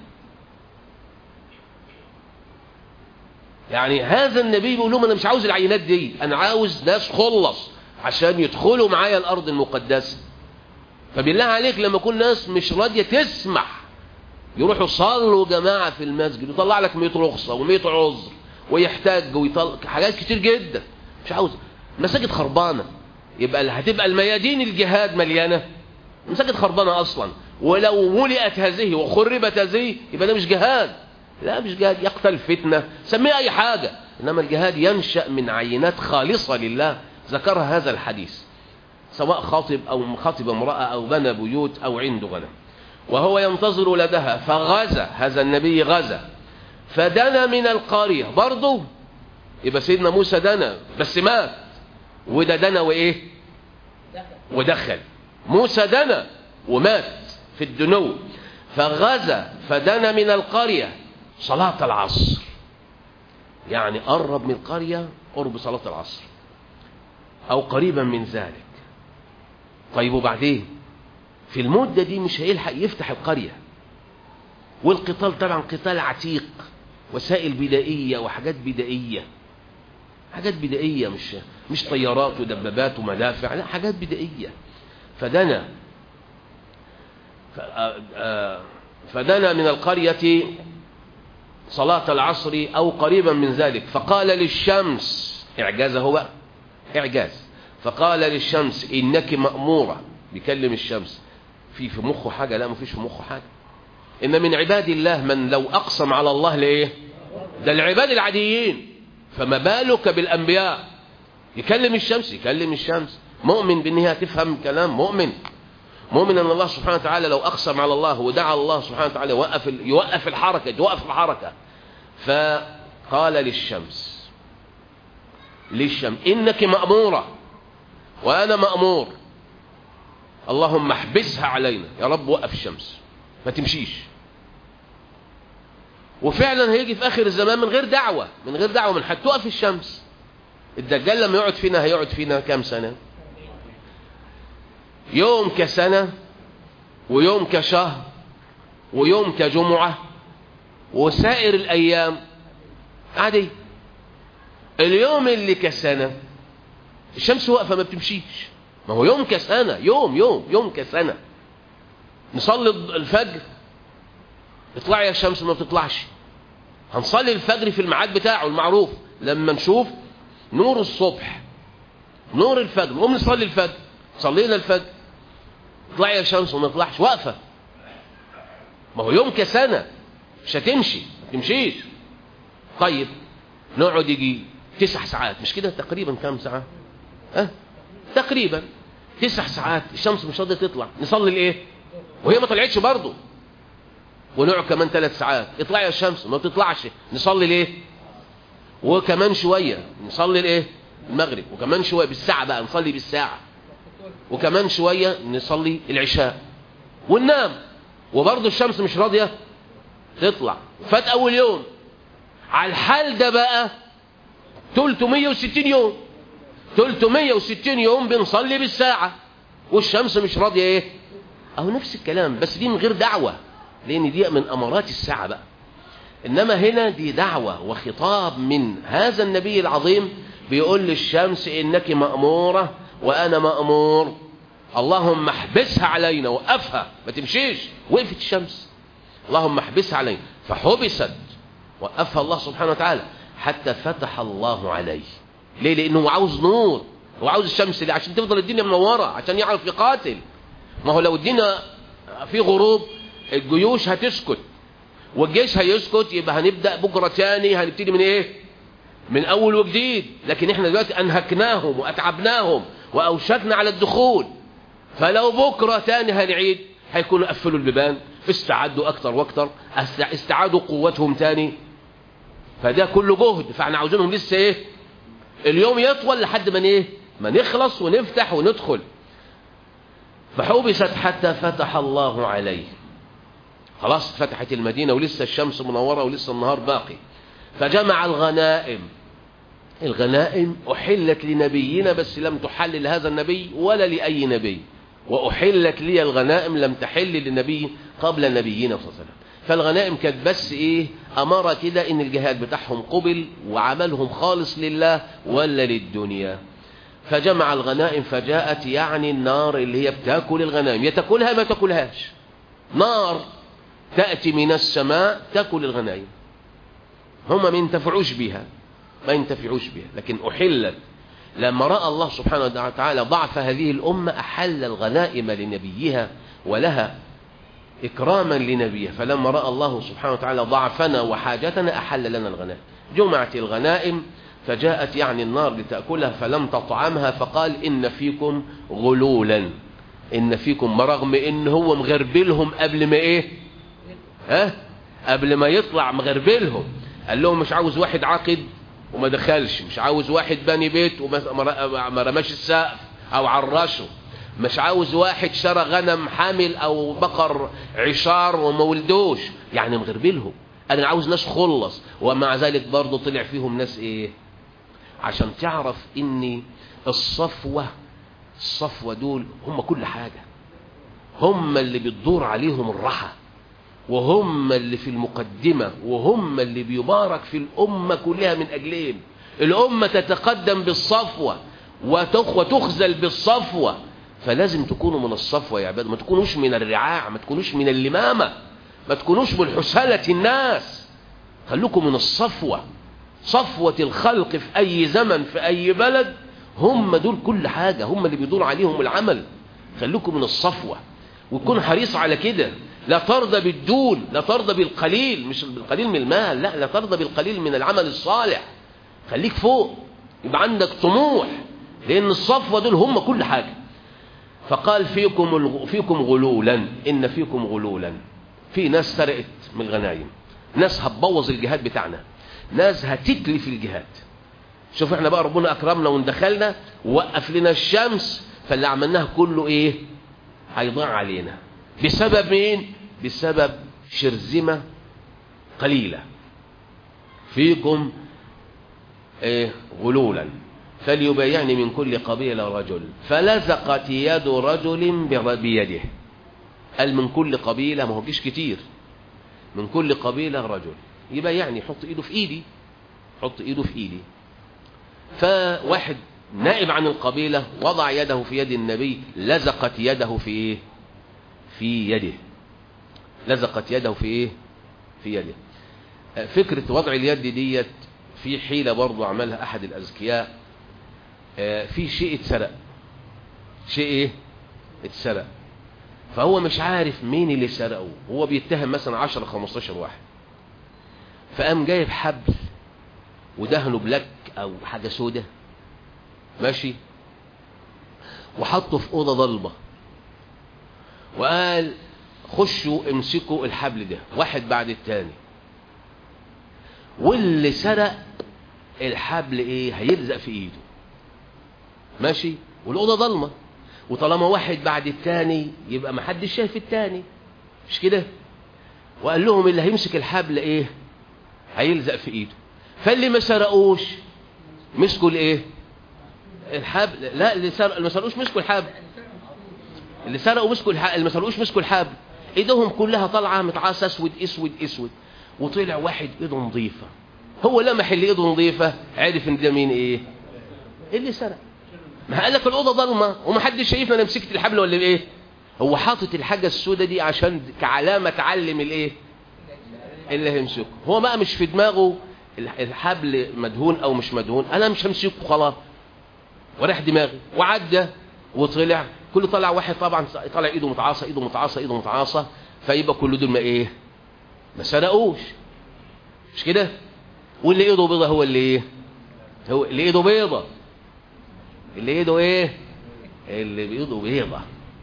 يعني هذا النبي بيقول لهم أنا مش عاوز العينات دي أنا عاوز ناس خلص عشان يدخلوا معايا الأرض المقدسة فبالله عليك لما يكون ناس مش راضية تسمح يروحوا صلوا جماعة في المسجد ويطلع لك 100 رخصة و100 عذر ويحتاج ويطلع حاجات كتير جدا مش عاوز مساجد خربانة يبقى هتبقى الميادين الجهاد مليانة مساجد خربانة أصلا ولو ملئت هذه وخربت هذه يبقى ده مش جهاد لا مش جهاد يقتل فتنة سميه أي حاجة إنما الجهاد ينشأ من عينات خالصة لله ذكرها هذا الحديث سواء خاطب أو خاطب امرأة أو بنى بيوت أو عنده غنم وهو ينتظر ولدها فغزا هذا النبي غزا فدنا من القرية برضه يبقى سيدنا موسى دنا بس مات وده دنا وإيه ودخل موسى دنا ومات في الدنو فغزا فدنا من القرية صلاة العصر يعني قرب من القرية قرب صلاة العصر أو قريبا من ذلك طيب وبعدين في المدة دي مش هيلحق يفتح القرية والقتال طبعا قتال عتيق وسائل بدائية وحاجات بدائية حاجات بدائية مش مش طيارات ودبابات ومدافع لا حاجات بدائية فدنا فدنا من القرية صلاة العصر أو قريبا من ذلك فقال للشمس إعجاز هو بقى إعجاز فقال للشمس إنك مأمورة بيكلم الشمس في في مخه حاجة لا ما فيش في مخه حاجة إن من عباد الله من لو أقسم على الله لإيه ده العباد العاديين فما بالك بالأنبياء يكلم الشمس يكلم الشمس مؤمن بأنها تفهم كلام مؤمن مؤمن أن الله سبحانه وتعالى لو أقسم على الله ودعا الله سبحانه وتعالى يوقف يوقف الحركة يوقف الحركة فقال للشمس للشمس إنك مأمورة وأنا مأمور اللهم احبسها علينا يا رب وقف الشمس ما تمشيش وفعلا هيجي في آخر الزمان من غير دعوة من غير دعوة من حد توقف الشمس الدجال لما يقعد فينا هيقعد فينا كام سنة يوم كسنة ويوم كشهر ويوم كجمعة وسائر الأيام عادي اليوم اللي كسنة الشمس واقفة ما بتمشيش ما هو يوم كسنة يوم يوم يوم كسنة نصلي الفجر اطلعي يا الشمس ما بتطلعش هنصلي الفجر في الميعاد بتاعه المعروف لما نشوف نور الصبح نور الفجر نقوم نصلي الفجر صلينا الفجر اطلعي يا شمس وما تطلعش واقفه ما هو يوم كسنه مش هتمشي تمشيش طيب نقعد يجي تسع ساعات مش كده تقريبا كام ساعة أه؟ تقريبا تسع ساعات الشمس مش راضيه تطلع نصلي الايه وهي ما طلعتش برضه ونقعد كمان ثلاث ساعات اطلع يا الشمس ما بتطلعش نصلي ليه وكمان شوية نصلي الايه المغرب وكمان شوية بالساعة بقى نصلي بالساعة وكمان شوية نصلي العشاء وننام وبرضه الشمس مش راضية تطلع فات اول يوم على الحال ده بقى 360 يوم 360 يوم بنصلي بالساعة والشمس مش راضية ايه اهو نفس الكلام بس دي من غير دعوة لان دي من امارات الساعة بقى انما هنا دي دعوة وخطاب من هذا النبي العظيم بيقول للشمس انك مأمورة وانا مأمور اللهم احبسها علينا وقفها ما تمشيش وقفت الشمس اللهم احبسها علينا فحبست وقفها الله سبحانه وتعالى حتى فتح الله عليه ليه لانه عاوز نور هو عاوز الشمس ليه عشان تفضل الدنيا منورة عشان يعرف يقاتل ما هو لو الدنيا في غروب الجيوش هتسكت والجيش هيسكت يبقى هنبدأ بكرة تاني هنبتدي من ايه من اول وجديد لكن احنا دلوقتي انهكناهم واتعبناهم واوشكنا على الدخول فلو بكرة تاني هنعيد هيكونوا قفلوا البيبان استعدوا اكتر واكتر استعادوا قوتهم تاني فده كله جهد فاحنا عاوزينهم لسه ايه اليوم يطول لحد ما ايه ما نخلص ونفتح وندخل فحبست حتى فتح الله عليه خلاص فتحت المدينة ولسه الشمس منورة ولسه النهار باقي فجمع الغنائم الغنائم أحلت لنبينا بس لم تحل لهذا النبي ولا لأي نبي وأحلت لي الغنائم لم تحل للنبي قبل نبينا صلى الله عليه وسلم فالغنائم كانت بس ايه اماره كده ان الجهاد بتاعهم قبل وعملهم خالص لله ولا للدنيا فجمع الغنائم فجاءت يعني النار اللي هي بتاكل الغنائم يا تاكلها ما تاكلهاش نار تأتي من السماء تاكل الغنائم هم ما ينتفعوش بها ما ينتفعوش بها لكن أحلت لما رأى الله سبحانه وتعالى ضعف هذه الأمة أحل الغنائم لنبيها ولها إكراما لنبيه فلما رأى الله سبحانه وتعالى ضعفنا وحاجتنا أحل لنا الغنائم جمعت الغنائم فجاءت يعني النار لتأكلها فلم تطعمها فقال إن فيكم غلولا إن فيكم رغم إن هو مغربلهم قبل ما إيه ها قبل ما يطلع مغربلهم قال لهم مش عاوز واحد عاقد وما دخلش مش عاوز واحد بني بيت وما رماش السقف او عرشه مش عاوز واحد شرى غنم حامل او بقر عشار وما ولدوش يعني مغربلهم انا عاوز ناس خلص ومع ذلك برضه طلع فيهم ناس ايه عشان تعرف ان الصفوة الصفوة دول هم كل حاجة هم اللي بتدور عليهم الرحى وهم اللي في المقدمة وهم اللي بيبارك في الأمة كلها من أجلهم الأمة تتقدم بالصفوة وتخزل بالصفوة فلازم تكونوا من الصفوة يا عباد ما تكونوش من الرعاع ما تكونوش من اللمامة ما تكونوش من حسالة الناس خلوكم من الصفوة صفوة الخلق في أي زمن في أي بلد هم دول كل حاجة هم اللي بيدور عليهم العمل خلوكم من الصفوة وتكون حريص على كده لا ترضى بالدول لا ترضى بالقليل مش بالقليل من المال لا لا ترضى بالقليل من العمل الصالح خليك فوق يبقى عندك طموح لأن الصفوة دول هم كل حاجة فقال فيكم الغ... فيكم غلولا إن فيكم غلولا في ناس سرقت من الغنايم ناس هتبوظ الجهاد بتاعنا ناس هتتلف الجهاد شوف احنا بقى ربنا أكرمنا وندخلنا ووقف لنا الشمس فاللي عملناه كله ايه هيضيع علينا بسبب مين بسبب شرذمة قليلة فيكم ايه غلولا فليبايعني من كل قبيلة رجل فلزقت يد رجل بيده قال من كل قبيلة ما هو جيش كتير من كل قبيلة رجل يبقى يعني يحط ايده في ايدي حط ايده في ايدي فواحد نائب عن القبيلة وضع يده في يد النبي لزقت يده في ايه في يده لزقت يده في ايه في يده فكرة وضع اليد ديت في حيلة برضو عملها احد الاذكياء في شيء اتسرق شيء ايه اتسرق فهو مش عارف مين اللي سرقه هو بيتهم مثلا 10 15 واحد فقام جايب حبل ودهنه بلك او حاجه سودة ماشي وحطه في اوضه ضلمه وقال خشوا امسكوا الحبل ده واحد بعد التاني واللي سرق الحبل ايه هيلزق في ايده ماشي والاوضه ضلمه وطالما واحد بعد التاني يبقى ما حدش شايف التاني مش كده وقال لهم اللي هيمسك الحبل ايه هيلزق في ايده فاللي ما سرقوش مسكوا الايه الحبل لا اللي سرق اللي ما سرقوش مسكوا الحبل اللي سرقوا مسكوا الحبل اللي ما سرقوش مسكوا الحبل ايدهم كلها طالعه متعاصه اسود اسود اسود وطلع واحد ايده نظيفه هو لمح اللي ايده نظيفه عرف ان ده مين ايه اللي سرق ما قال لك الاوضه ضلمه ومحدش شايفنا انا مسكت الحبل ولا ايه هو حاطط الحاجه السوداء دي عشان كعلامه تعلم الايه اللي هيمسكه هو بقى مش في دماغه الحبل مدهون او مش مدهون انا مش همسكه خلاص وريح دماغي وعدى وطلع كل طلع واحد طبعا طلع ايده متعاصه ايده متعاصه ايده متعاصه فيبقى كل دول ما ايه ما سرقوش مش كده واللي ايده بيضه هو اللي ايه هو اللي ايده بيضه اللي ايده ايه اللي بيضه بيضه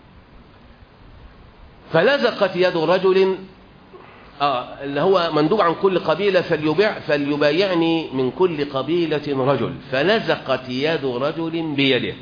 فلزقت يد رجل آه اللي هو مندوب عن كل قبيلة فليبيع فليبايعني من كل قبيلة رجل فلزقت يد رجل بيده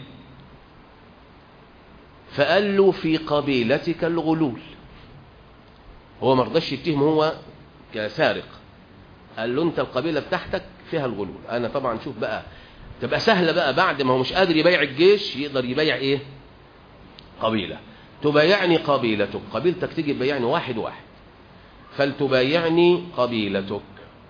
فقال له في قبيلتك الغلول هو ما رضاش يتهم هو كسارق قال له انت القبيلة بتاعتك فيها الغلول انا طبعا شوف بقى تبقى سهلة بقى بعد ما هو مش قادر يبيع الجيش يقدر يبيع ايه قبيلة تبايعني قبيلتك قبيلتك تيجي تبايعني واحد واحد فلتبايعني قبيلتك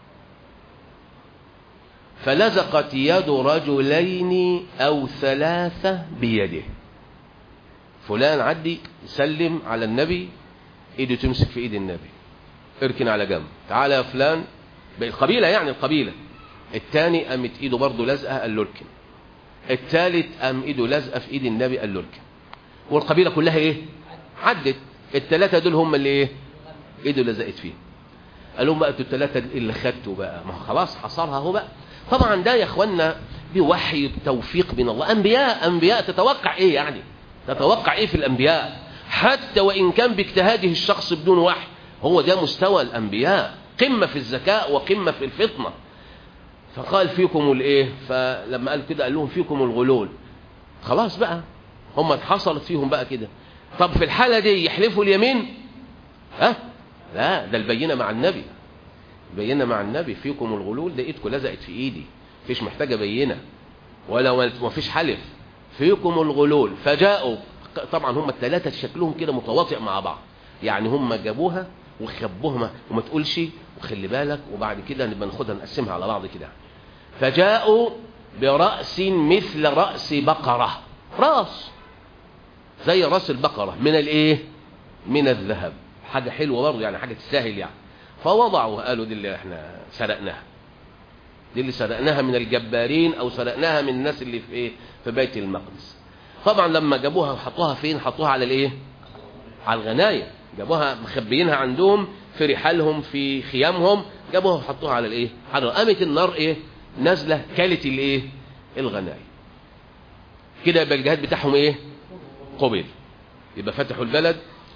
فلزقت يد رجلين أو ثلاثة بيده فلان عدي سلم على النبي ايده تمسك في ايد النبي اركن على جنب تعالى يا فلان القبيلة يعني القبيلة الثاني قامت ايده برضه لازقه قال له اركن الثالث قام ايده لازقه في ايد النبي قال له اركن والقبيلة كلها ايه عدت الثلاثة دول هم اللي ايه ايده لزقت فيه قال لهم بقى انتوا الثلاثه اللي خدتوا بقى ما خلاص حصلها اهو بقى طبعا ده يا اخوانا بوحي بتوفيق من الله انبياء انبياء تتوقع ايه يعني تتوقع ايه في الانبياء حتى وان كان باجتهاده الشخص بدون وحي هو ده مستوى الانبياء قمه في الذكاء وقمه في الفطنه فقال فيكم الايه فلما قال كده قال لهم فيكم الغلول خلاص بقى هم حصلت فيهم بقى كده طب في الحاله دي يحلفوا اليمين ها لا ده البينة مع النبي البينة مع النبي فيكم الغلول ده ايدكم لزقت في ايدي مفيش محتاجة بينة ولا مفيش حلف فيكم الغلول فجاءوا طبعا هم الثلاثة شكلهم كده متواطئ مع بعض يعني هم جابوها وخبوها وما تقولش وخلي بالك وبعد كده نبقى ناخدها نقسمها على بعض كده فجاءوا برأس مثل رأس بقرة راس زي راس البقرة من الايه من الذهب حاجة حلوة برضه يعني حاجة تستاهل يعني فوضعوا قالوا دي اللي احنا سرقناها دي اللي سرقناها من الجبارين او سرقناها من الناس اللي في ايه في بيت المقدس طبعا لما جابوها وحطوها فين حطوها على الايه على الغنايم جابوها مخبيينها عندهم في رحالهم في خيامهم جابوها وحطوها على الايه على قامت النار ايه نازله كلت الايه الغنايم كده يبقى الجهاد بتاعهم ايه قبل يبقى فتحوا البلد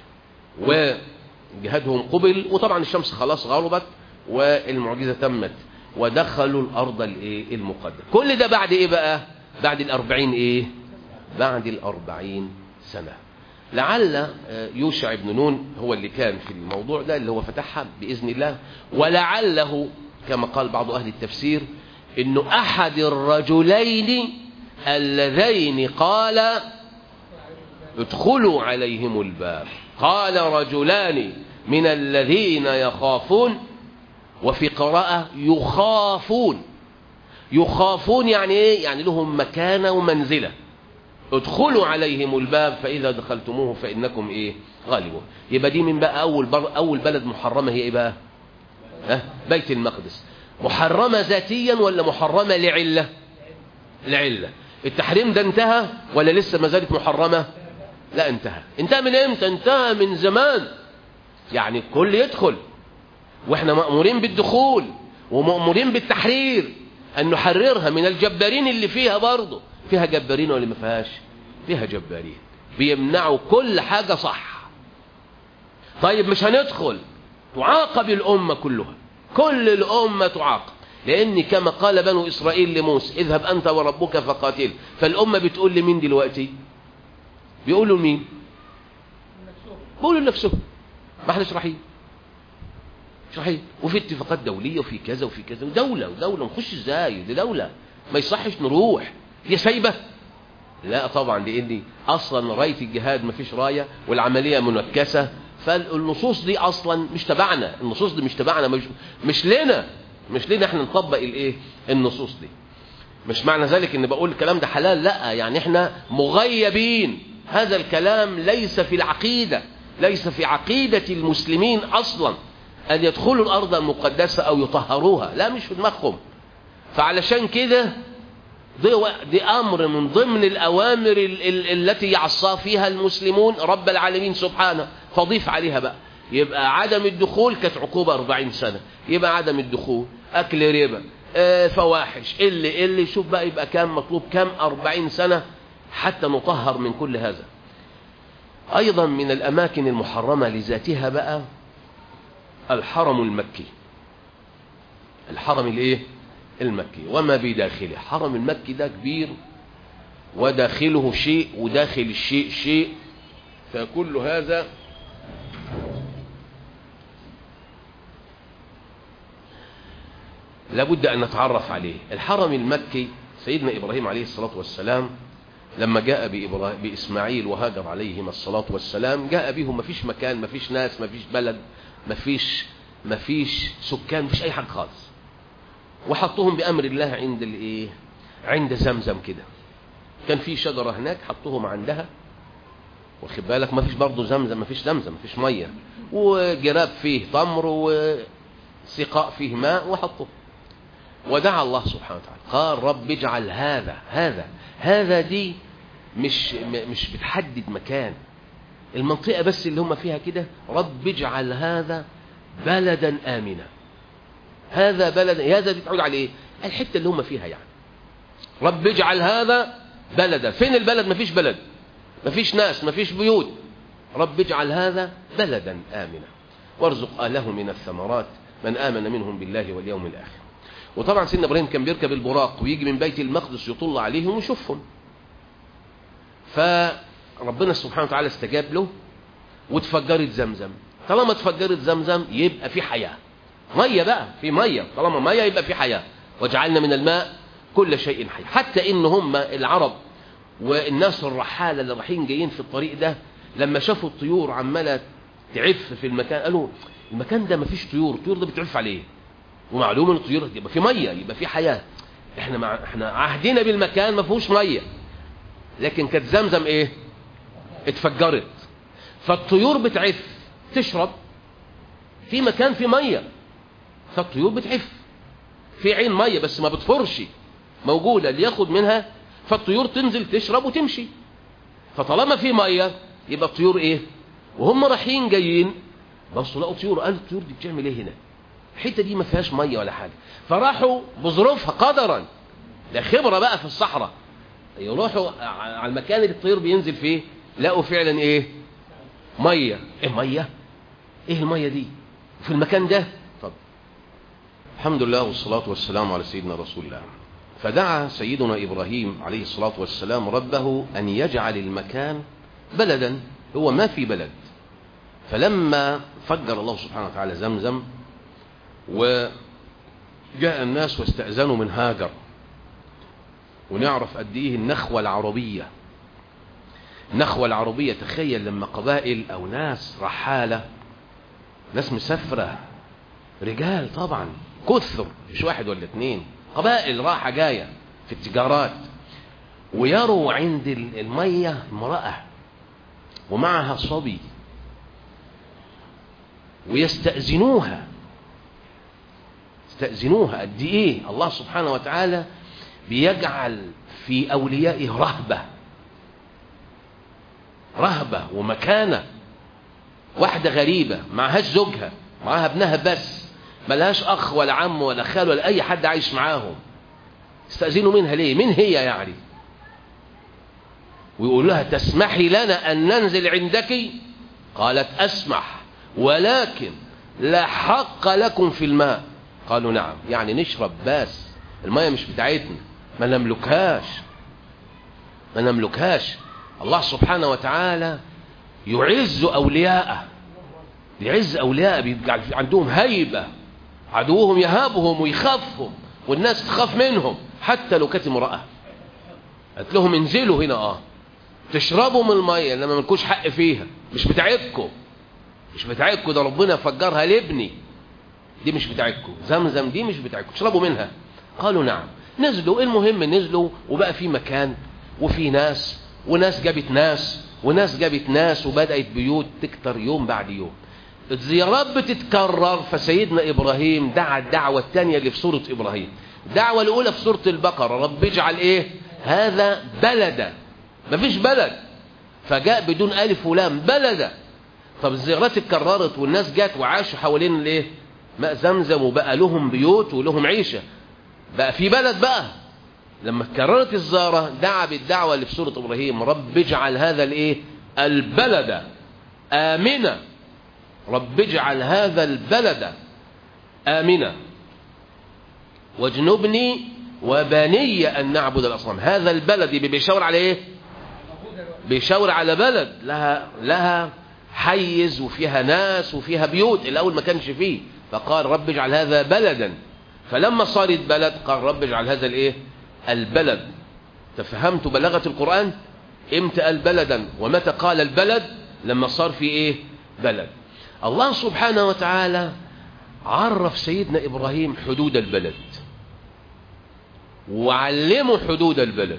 وجهادهم قبل وطبعا الشمس خلاص غربت والمعجزة تمت ودخلوا الأرض الايه المقدسة كل ده بعد ايه بقى بعد الأربعين ايه بعد الأربعين سنة لعل يوشع بن نون هو اللي كان في الموضوع ده اللي هو فتحها بإذن الله ولعله كما قال بعض أهل التفسير انه أحد الرجلين اللذين قال ادخلوا عليهم الباب قال رجلان من الذين يخافون وفي قراءة يخافون يخافون يعني ايه يعني لهم مكانة ومنزلة ادخلوا عليهم الباب فإذا دخلتموه فإنكم ايه غالبون يبقى دي من بقى أول, بر أول بلد محرمة هي ايه بقى ها بيت المقدس محرمة ذاتيا ولا محرمة لعلة لعلة التحريم ده انتهى ولا لسه ما زالت محرمة لا انتهى انتهى من امتى انتهى من زمان يعني الكل يدخل واحنا مأمورين بالدخول ومأمورين بالتحرير أن نحررها من الجبارين اللي فيها برضه فيها جبارين ولا ما فيهاش فيها جبارين بيمنعوا كل حاجة صح طيب مش هندخل تعاقب الأمة كلها كل الأمة تعاقب لأن كما قال بنو إسرائيل لموسى اذهب أنت وربك فقاتل فالأمة بتقول لمين دلوقتي بيقولوا لمين بيقولوا لنفسهم ما احنا رايحين صحيح وفي اتفاقات دولية وفي كذا وفي كذا ودولة ودولة نخش ازاي دي دولة ما يصحش نروح هي سايبة لا طبعا لان اصلا راية الجهاد ما فيش راية والعملية منكسة فالنصوص دي اصلا مش تبعنا النصوص دي مش تبعنا مش, مش لنا مش لنا احنا نطبق الايه النصوص دي مش معنى ذلك ان بقول الكلام ده حلال لا يعني احنا مغيبين هذا الكلام ليس في العقيدة ليس في عقيدة المسلمين اصلا أن يدخلوا الأرض المقدسة أو يطهروها لا مش في دماغهم فعلشان كده دي, دي أمر من ضمن الأوامر ال ال التي يعصى فيها المسلمون رب العالمين سبحانه فضيف عليها بقى يبقى عدم الدخول كانت عقوبة 40 سنة يبقى عدم الدخول أكل ربا آه فواحش اللي اللي شوف بقى يبقى كام مطلوب كام 40 سنة حتى نطهر من كل هذا أيضا من الأماكن المحرمة لذاتها بقى الحرم المكي الحرم الايه المكي وما بداخله حرم المكي ده كبير وداخله شيء وداخل الشيء شيء فكل هذا لابد أن نتعرف عليه الحرم المكي سيدنا إبراهيم عليه الصلاة والسلام لما جاء بإسماعيل وهاجر عليهما الصلاة والسلام جاء بهم مفيش مكان مفيش ناس مفيش بلد مفيش مفيش سكان مفيش اي حاجه خالص وحطوهم بامر الله عند الايه عند زمزم كده كان في شجره هناك حطوهم عندها واخد بالك مفيش برضه زمزم مفيش زمزم مفيش ميه وجراب فيه تمر وسقاء فيه ماء وحطوه ودعا الله سبحانه وتعالى قال رب اجعل هذا هذا هذا دي مش مش بتحدد مكان المنطقة بس اللي هم فيها كده رب اجعل هذا بلدا آمنا هذا بلد هذا دي تعود على ايه الحتة اللي هم فيها يعني رب اجعل هذا بلدا فين البلد مفيش بلد مفيش ناس مفيش بيوت رب اجعل هذا بلدا آمنا وارزق أهله من الثمرات من آمن منهم بالله واليوم الآخر وطبعا سيدنا إبراهيم كان بيركب البراق ويجي من بيت المقدس يطل عليهم ويشوفهم فربنا سبحانه وتعالى استجاب له وتفجرت زمزم طالما اتفجرت زمزم يبقى في حياة مية بقى في مية طالما مية يبقى في حياة وجعلنا من الماء كل شيء حي حتى ان هم العرب والناس الرحالة اللي رايحين جايين في الطريق ده لما شافوا الطيور عمالة تعف في المكان قالوا المكان ده مفيش طيور الطيور ده بتعف عليه ومعلوم ان الطيور يبقى في مية يبقى في حياة احنا مع احنا عهدنا بالمكان ما فيهوش مية لكن كانت زمزم ايه اتفجرت فالطيور بتعف تشرب في مكان في مية فالطيور بتعف في عين مية بس ما بتفرش موجودة اللي ياخد منها فالطيور تنزل تشرب وتمشي فطالما في مية يبقى الطيور ايه وهم رايحين جايين بصوا لقوا طيور قالوا الطيور دي بتعمل ايه هنا الحته دي ما فيهاش ميه ولا حاجه فراحوا بظروفها قدرا ده خبره بقى في الصحراء يروحوا على المكان اللي الطير بينزل فيه لقوا فعلا ايه ميه ايه ميه ايه الميه دي في المكان ده طب الحمد لله والصلاه والسلام على سيدنا رسول الله فدعا سيدنا ابراهيم عليه الصلاه والسلام ربه ان يجعل المكان بلدا هو ما في بلد فلما فجر الله سبحانه وتعالى زمزم وجاء الناس واستأذنوا من هاجر ونعرف قد ايه النخوة العربية النخوة العربية تخيل لما قبائل او ناس رحالة ناس مسافرة رجال طبعا كثر مش واحد ولا اتنين قبائل راحة جاية في التجارات ويروا عند المية امرأة ومعها صبي ويستأذنوها استأذنوها قد ايه الله سبحانه وتعالى بيجعل في أوليائه رهبة رهبة ومكانة واحدة غريبة معهاش زوجها معها ابنها بس ملهاش أخ ولا عم ولا خال ولا أي حد عايش معاهم استأذنوا منها ليه مين هي يعني ويقول لها تسمحي لنا أن ننزل عندك قالت أسمح ولكن لا حق لكم في الماء قالوا نعم يعني نشرب بس المية مش بتاعتنا ما نملكهاش ما نملكهاش الله سبحانه وتعالى يعز أولياءه يعز أولياءه بيجعل عندهم هيبة عدوهم يهابهم ويخافهم والناس تخاف منهم حتى لو كانت امرأة قالت لهم انزلوا هنا اه تشربوا من المية انما ملكوش حق فيها مش بتاعتكم مش بتاعتكم ده ربنا فجرها لابني دي مش بتاعتكم زمزم دي مش بتاعتكم تشربوا منها قالوا نعم نزلوا المهم نزلوا وبقى في مكان وفي ناس وناس جابت ناس وناس جابت ناس وبدأت بيوت تكتر يوم بعد يوم الزيارات بتتكرر فسيدنا إبراهيم دعا الدعوة الثانية اللي في سورة إبراهيم الدعوة الأولى في سورة البقرة رب اجعل إيه هذا بلدا مفيش بلد فجاء بدون ألف ولام بلدا طب الزيارات اتكررت والناس جات وعاشوا حوالين الايه ماء زمزم وبقى لهم بيوت ولهم عيشة بقى في بلد بقى لما اتكررت الزيارة دعا بالدعوة اللي في سورة إبراهيم رب اجعل هذا الايه البلد آمنا رب اجعل هذا البلد آمنا واجنبني وبني أن نعبد الأصنام هذا البلد بيشاور على ايه بيشاور على بلد لها لها حيز وفيها ناس وفيها بيوت الأول ما كانش فيه فقال رب اجعل هذا بلدا فلما صارت بلد قال رب اجعل هذا الايه البلد تفهمت بلغة القرآن امتى قال بلدا ومتى قال البلد لما صار في ايه بلد الله سبحانه وتعالى عرف سيدنا إبراهيم حدود البلد وعلمه حدود البلد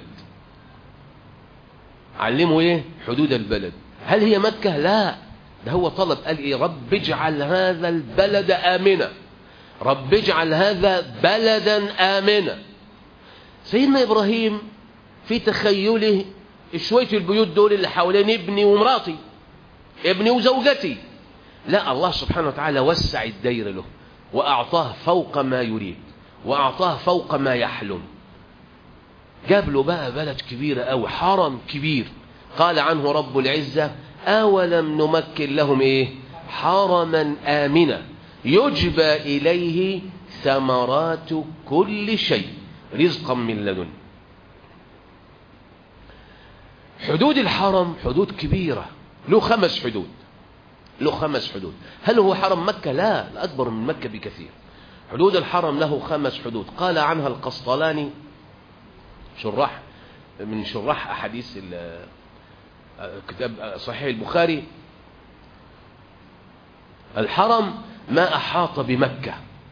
علمه ايه حدود البلد هل هي مكة لا ده هو طلب قال ايه رب اجعل هذا البلد آمنا رب اجعل هذا بلدا آمنا سيدنا إبراهيم في تخيله شوية البيوت دول اللي حوالين ابني ومراتي ابني وزوجتي لا الله سبحانه وتعالى وسع الدير له وأعطاه فوق ما يريد وأعطاه فوق ما يحلم جاب له بقى بلد كبيرة أو حرم كبير قال عنه رب العزة أولم نمكن لهم إيه حرما آمنا يجبى إليه ثمرات كل شيء رزقا من لدن حدود الحرم حدود كبيرة له خمس حدود له خمس حدود هل هو حرم مكة لا أكبر من مكة بكثير حدود الحرم له خمس حدود قال عنها القسطلاني شراح من شراح أحاديث كتاب صحيح البخاري الحرم ما أحاط بمكة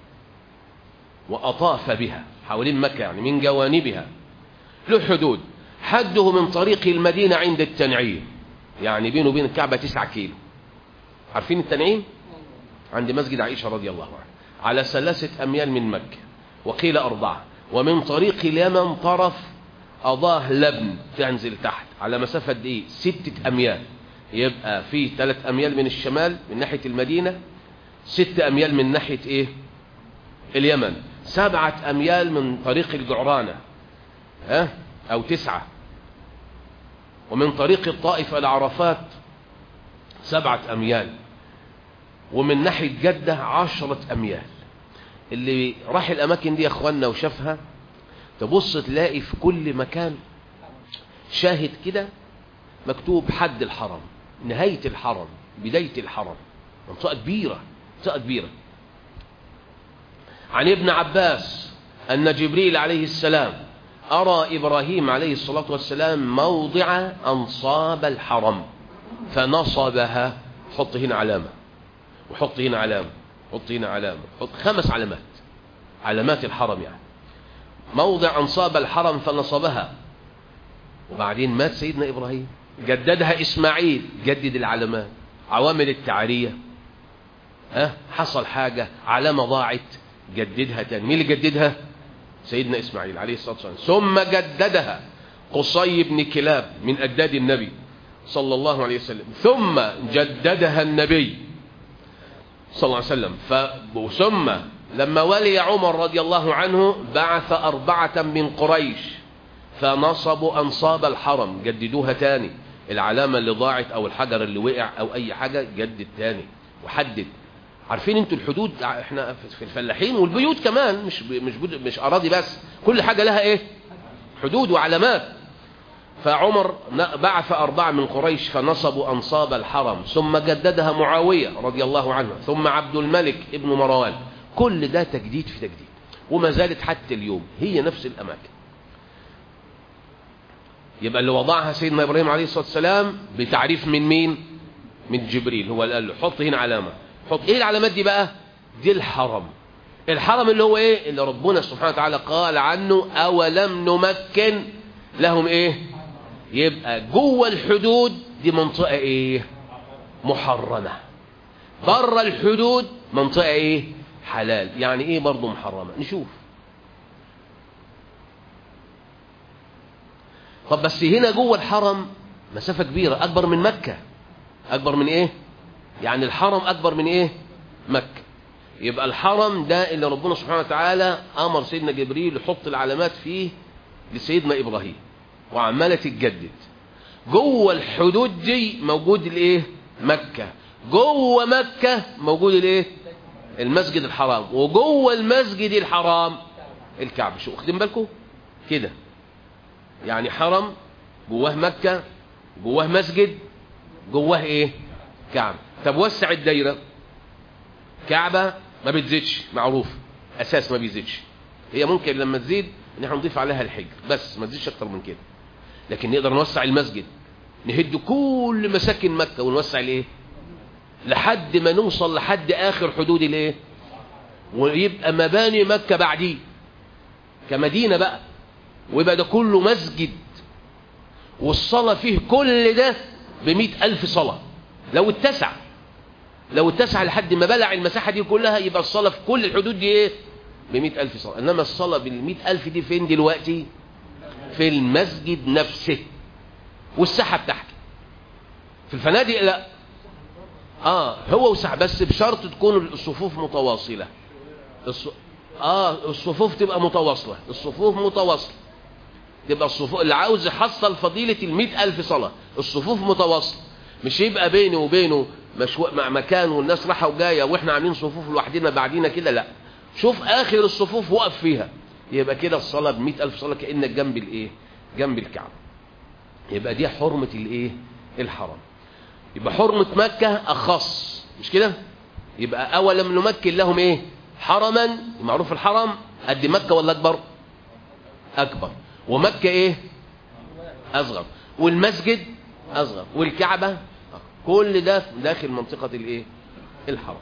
وأطاف بها حوالين مكة يعني من جوانبها له حدود حده من طريق المدينة عند التنعيم يعني بينه وبين الكعبة تسعة كيلو عارفين التنعيم عند مسجد عائشة رضي الله عنها على ثلاثة أميال من مكة وقيل أربعة ومن طريق اليمن طرف أضاه لبن تنزل تحت على مسافة دي ستة أميال يبقى في ثلاث أميال من الشمال من ناحية المدينة ست أميال من ناحية إيه اليمن سبعة أميال من طريق الجعرانة ها أو تسعة ومن طريق الطائف إلى عرفات سبعة أميال ومن ناحية جدة عشرة أميال اللي راح الأماكن دي يا أخوانا وشافها تبص تلاقي في كل مكان شاهد كده مكتوب حد الحرم نهاية الحرم بداية الحرم منطقة كبيرة منطقة كبيرة عن ابن عباس أن جبريل عليه السلام أرى إبراهيم عليه الصلاة والسلام موضع أنصاب الحرم فنصبها حط هنا علامة وحط هنا علامة حط هنا علامة حط خمس علامات علامات الحرم يعني موضع أنصاب الحرم فنصبها وبعدين مات سيدنا إبراهيم جددها إسماعيل جدد العلامات عوامل التعرية ها حصل حاجة علامة ضاعت جددها تاني مين اللي جددها سيدنا إسماعيل عليه الصلاة والسلام ثم جددها قصي بن كلاب من أجداد النبي صلى الله عليه وسلم ثم جددها النبي صلى الله عليه وسلم ف... ثم لما ولي عمر رضي الله عنه بعث أربعة من قريش فنصبوا أنصاب الحرم جددوها تاني العلامة اللي ضاعت أو الحجر اللي وقع أو أي حاجة جدد تاني وحدد عارفين انتوا الحدود احنا في الفلاحين والبيوت كمان مش مش مش اراضي بس كل حاجه لها ايه حدود وعلامات فعمر بعث أربعة من قريش فنصبوا أنصاب الحرم ثم جددها معاوية رضي الله عنه ثم عبد الملك ابن مروان كل ده تجديد في تجديد وما زالت حتى اليوم هي نفس الأماكن يبقى اللي وضعها سيدنا إبراهيم عليه الصلاة والسلام بتعريف من مين من جبريل هو اللي قال له حط هنا علامة حط ايه العلامات دي بقى دي الحرم الحرم اللي هو ايه اللي ربنا سبحانه وتعالى قال عنه اولم نمكن لهم ايه يبقى جوه الحدود دي منطقة ايه محرمة بره الحدود منطقة ايه حلال يعني ايه برضه محرمة نشوف طب بس هنا جوه الحرم مسافة كبيرة اكبر من مكة اكبر من ايه يعني الحرم اكبر من ايه مكة يبقى الحرم ده اللي ربنا سبحانه وتعالى امر سيدنا جبريل يحط العلامات فيه لسيدنا ابراهيم وعماله تتجدد جوه الحدود دي موجود الايه مكة جوه مكة موجود الايه المسجد الحرام وجوه المسجد الحرام الكعبة شو واخدين بالكم كده يعني حرم جواه مكة جواه مسجد جواه ايه كعبة طب وسع الدايرة كعبة ما بتزيدش معروف اساس ما بيزيدش هي ممكن لما تزيد ان احنا نضيف عليها الحجر بس ما تزيدش اكتر من كده لكن نقدر نوسع المسجد نهد كل مساكن مكة ونوسع الايه لحد ما نوصل لحد اخر حدود الايه ويبقى مباني مكة بعديه كمدينة بقى ويبقى ده كله مسجد والصلاة فيه كل ده بمئة ألف صلاة لو اتسع لو اتسع لحد ما بلع المساحة دي كلها يبقى الصلاة في كل الحدود دي ايه بمئة ألف صلاة إنما الصلاة بالمئة ألف دي فين دلوقتي في المسجد نفسه والساحة بتاعته في الفنادق لا اه هو وسع بس بشرط تكون الصفوف متواصلة الص... اه الصفوف تبقى متواصلة الصفوف متواصلة تبقى الصفوف اللي عاوز يحصل فضيلة المئة ألف صلاة الصفوف متواصلة مش يبقى بيني وبينه مشو... مع مكان والناس راحة وجاية واحنا عاملين صفوف لوحدنا بعدينا كده لا شوف آخر الصفوف وقف فيها يبقى كده الصلاة بمئة ألف صلاة كأنك جنب الإيه جنب الكعبة يبقى دي حرمة الإيه الحرم يبقى حرمة مكة أخص مش كده يبقى أولم نمكن لهم إيه حرما معروف الحرم قد مكة ولا أكبر أكبر ومكة إيه أصغر والمسجد أصغر والكعبة كل ده داخل منطقة الإيه الحرم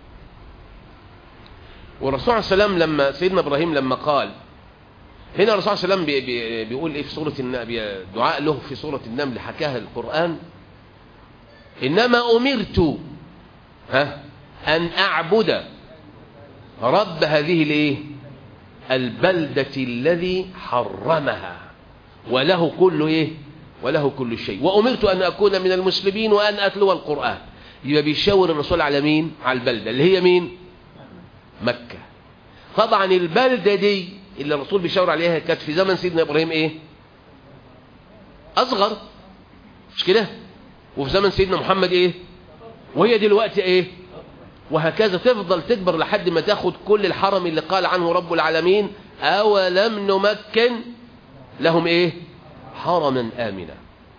والرسول عليه السلام لما سيدنا إبراهيم لما قال هنا الرسول عليه السلام بي بي بيقول إيه في سورة النمل دعاء له في سورة النمل حكاها القرآن إنما أمرت ها أن أعبد رب هذه الايه البلدة الذي حرمها وله كل ايه وله كل شيء وأمرت أن أكون من المسلمين وأن أتلو القرآن يبقى بيشاور الرسول على مين على البلدة اللي هي مين مكة طبعا البلدة دي اللي الرسول بيشاور عليها كانت في زمن سيدنا إبراهيم ايه أصغر مش كده وفي زمن سيدنا محمد ايه وهي دلوقتي ايه وهكذا تفضل تكبر لحد ما تاخد كل الحرم اللي قال عنه رب العالمين أولم نمكن لهم ايه حرما آمنا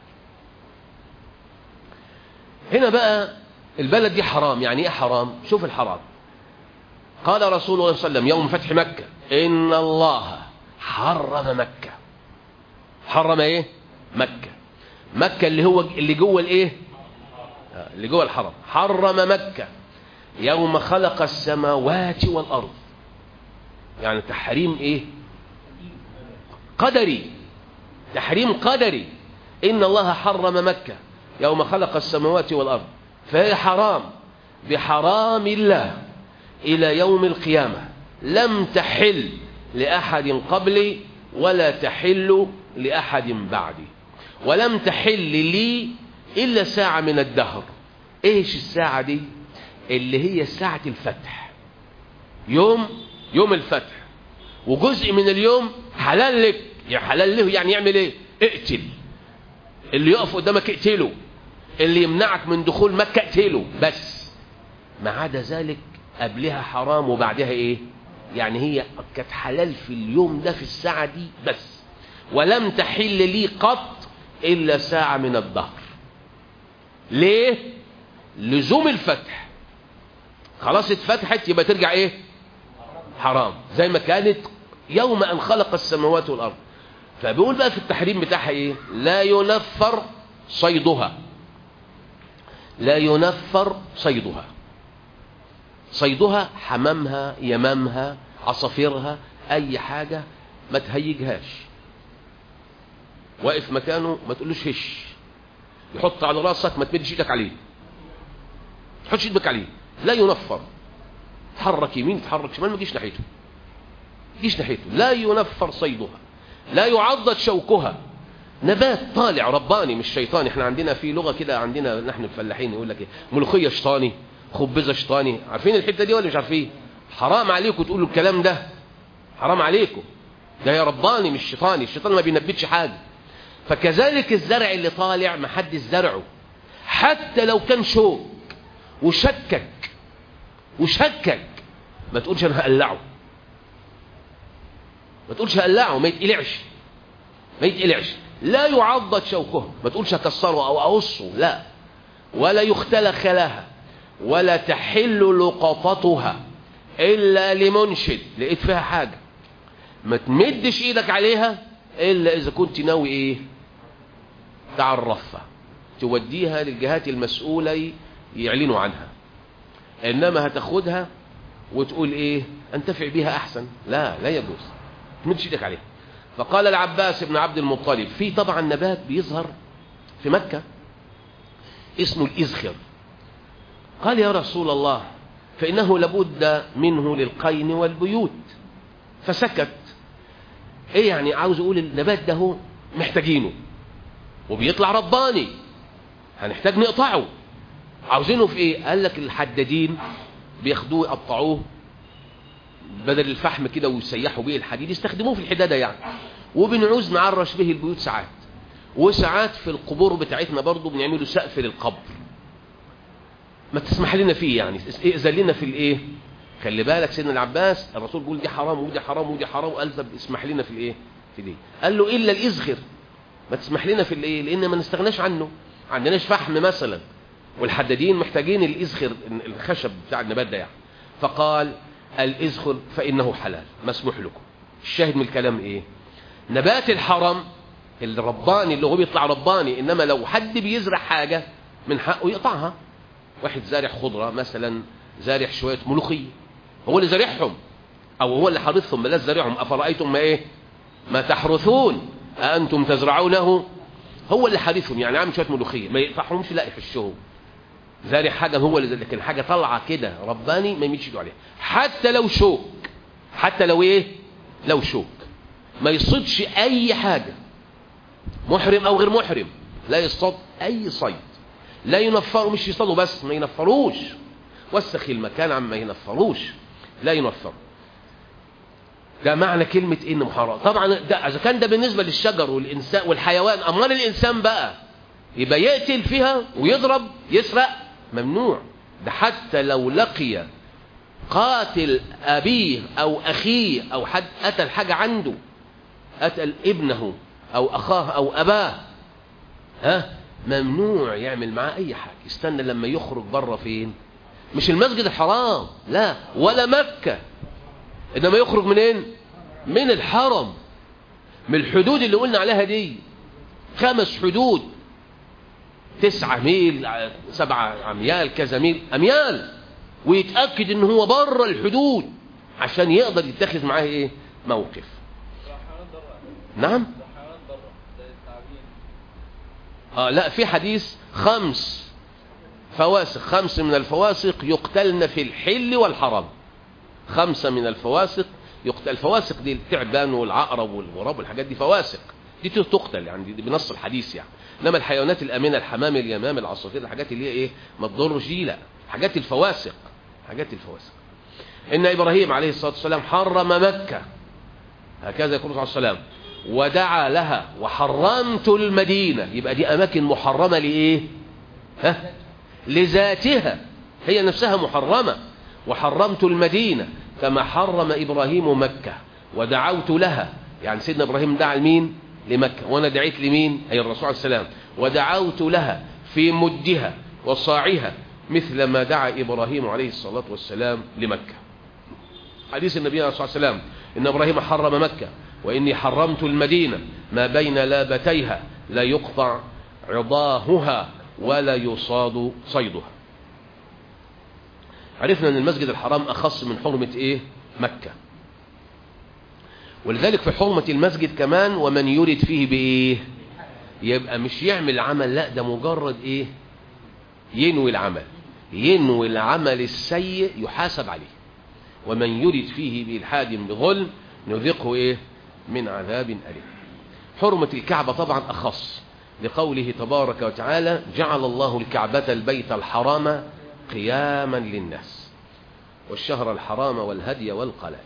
هنا بقى البلد دي حرام يعني ايه حرام شوف الحرام قال رسول الله صلى الله عليه وسلم يوم فتح مكة إن الله حرم مكة حرم ايه مكة مكة اللي هو اللي جوه الايه اللي جوه الحرم حرم مكة يوم خلق السماوات والأرض يعني تحريم ايه قدري تحريم قدري إن الله حرم مكة يوم خلق السماوات والأرض فهي حرام بحرام الله إلى يوم القيامة لم تحل لأحد قبلي ولا تحل لأحد بعدي ولم تحل لي إلا ساعة من الدهر إيش الساعة دي اللي هي ساعة الفتح يوم يوم الفتح وجزء من اليوم حلال لك يعني حلال له يعني يعمل ايه اقتل اللي يقف قدامك اقتله اللي يمنعك من دخول مكة اقتله بس ما عدا ذلك قبلها حرام وبعدها ايه يعني هي كانت حلال في اليوم ده في الساعة دي بس ولم تحل لي قط إلا ساعة من الظهر ليه لزوم الفتح خلاص اتفتحت يبقى ترجع ايه حرام زي ما كانت يوم أن خلق السماوات والأرض فبيقول بقى في التحريم بتاعها ايه لا ينفر صيدها لا ينفر صيدها صيدها حمامها يمامها عصافيرها اي حاجة ما تهيجهاش واقف مكانه ما تقولوش هش يحط على راسك ما تمدش ايدك عليه تحطش ايدك عليه لا ينفر تحرك يمين تحرك شمال ما تجيش ناحيته تجيش ناحيته لا ينفر صيدها لا يعضد شوكها نبات طالع رباني مش شيطاني احنا عندنا في لغة كده عندنا نحن الفلاحين يقول لك ايه ملوخية شيطاني خبزة شيطاني عارفين الحتة دي ولا مش عارفين حرام عليكم تقولوا الكلام ده حرام عليكم ده يا رباني مش شيطاني الشيطان ما بينبتش حاجة فكذلك الزرع اللي طالع ما حد زرعه حتى لو كان شوك وشكك وشكك ما تقولش انا هقلعه ما تقولش هقلعه ما يتقلعش ما يتقلعش لا يعضد شوكه ما تقولش هكسره او اقصه لا ولا يختل خلاها ولا تحل لقطتها الا لمنشد لقيت فيها حاجه ما تمدش ايدك عليها الا اذا كنت ناوي ايه تعرفها توديها للجهات المسؤوله يعلنوا عنها انما هتاخدها وتقول ايه انتفع بيها احسن لا لا يجوز تمدش ايدك عليها فقال العباس بن عبد المطلب في طبعا نبات بيظهر في مكة اسمه الإزخر قال يا رسول الله فإنه لابد منه للقين والبيوت فسكت ايه يعني عاوز اقول النبات ده هو محتاجينه وبيطلع رباني هنحتاج نقطعه عاوزينه في ايه قال لك الحدادين بياخدوه يقطعوه بدل الفحم كده ويسيحوا بيه الحديد يستخدموه في الحداده يعني وبنعوز نعرش به البيوت ساعات وساعات في القبور بتاعتنا برضو بنعمله سقف للقبر ما تسمح لنا فيه يعني ائذن لنا في الايه خلي بالك سيدنا العباس الرسول بيقول دي حرام ودي حرام ودي حرام وقال طب اسمح لنا في الايه في دي قال له الا الازخر ما تسمح لنا في الايه لان ما نستغناش عنه ما عندناش فحم مثلا والحدادين محتاجين الازخر الخشب بتاع النبات ده يعني فقال الازخر فانه حلال مسموح لكم الشاهد من الكلام ايه نبات الحرم الرباني اللي هو بيطلع رباني انما لو حد بيزرع حاجه من حقه يقطعها واحد زارع خضره مثلا زارع شويه ملوخيه هو اللي زارعهم او هو اللي حارثهم بلاش زارعهم افرايتم ما ايه ما تحرثون أأنتم تزرعونه هو اللي حارثهم يعني عامل شويه ملوخيه ما يقطعهمش لا يحشهم زارع حاجه هو اللي لكن حاجه طالعه كده رباني ما يمشي عليها حتى لو شوك حتى لو ايه لو شوك ما يصيدش اي حاجه محرم او غير محرم لا يصطاد اي صيد لا ينفروا مش يصطادوا بس ما ينفروش وسخ المكان عما ينفروش لا ينفر ده معنى كلمة ان محرم طبعا ده اذا كان ده بالنسبة للشجر والانسان والحيوان امال الانسان بقى يبقى يقتل فيها ويضرب يسرق ممنوع ده حتى لو لقي قاتل ابيه او اخيه او حد قتل حاجة عنده قتل ابنه او اخاه او اباه ها ممنوع يعمل معاه اي حاجة يستنى لما يخرج بره فين مش المسجد الحرام لا ولا مكة انما يخرج منين من الحرم من الحدود اللي قلنا عليها دي خمس حدود تسعة ميل سبعة اميال كذا ميل اميال ويتأكد ان هو بره الحدود عشان يقدر يتخذ معاه ايه موقف نعم آه لا في حديث خمس فواسق خمس من الفواسق يقتلن في الحل والحرام خمسة من الفواسق يقتل الفواسق دي التعبان والعقرب والغراب والحاجات دي فواسق دي تقتل يعني دي بنص الحديث يعني انما الحيوانات الامنه الحمام اليمام العصافير الحاجات اللي هي ايه ما تضرش دي لا حاجات الفواسق حاجات الفواسق إن إبراهيم عليه الصلاة والسلام حرم مكة هكذا يقول صلى الله عليه وسلم ودعا لها وحرمت المدينة يبقى دي أماكن محرمة لإيه ها لذاتها هي نفسها محرمة وحرمت المدينة كما حرم إبراهيم مكة ودعوت لها يعني سيدنا إبراهيم دعا لمين لمكة وأنا دعيت لمين أي الرسول عليه السلام ودعوت لها في مدها وصاعها مثل ما دعا إبراهيم عليه الصلاة والسلام لمكة حديث النبي عليه الصلاة والسلام إن إبراهيم حرم مكة وإني حرمت المدينة ما بين لابتيها لا يقطع عضاهها ولا يصاد صيدها عرفنا أن المسجد الحرام أخص من حرمة إيه مكة ولذلك في حرمة المسجد كمان ومن يرد فيه بإيه يبقى مش يعمل عمل لا ده مجرد إيه ينوي العمل ينوي العمل السيء يحاسب عليه ومن يرد فيه بإلحاد بظلم نذقه إيه من عذاب أليم حرمة الكعبة طبعا أخص لقوله تبارك وتعالى جعل الله الكعبة البيت الحرام قياما للناس والشهر الحرام والهدي والقلائد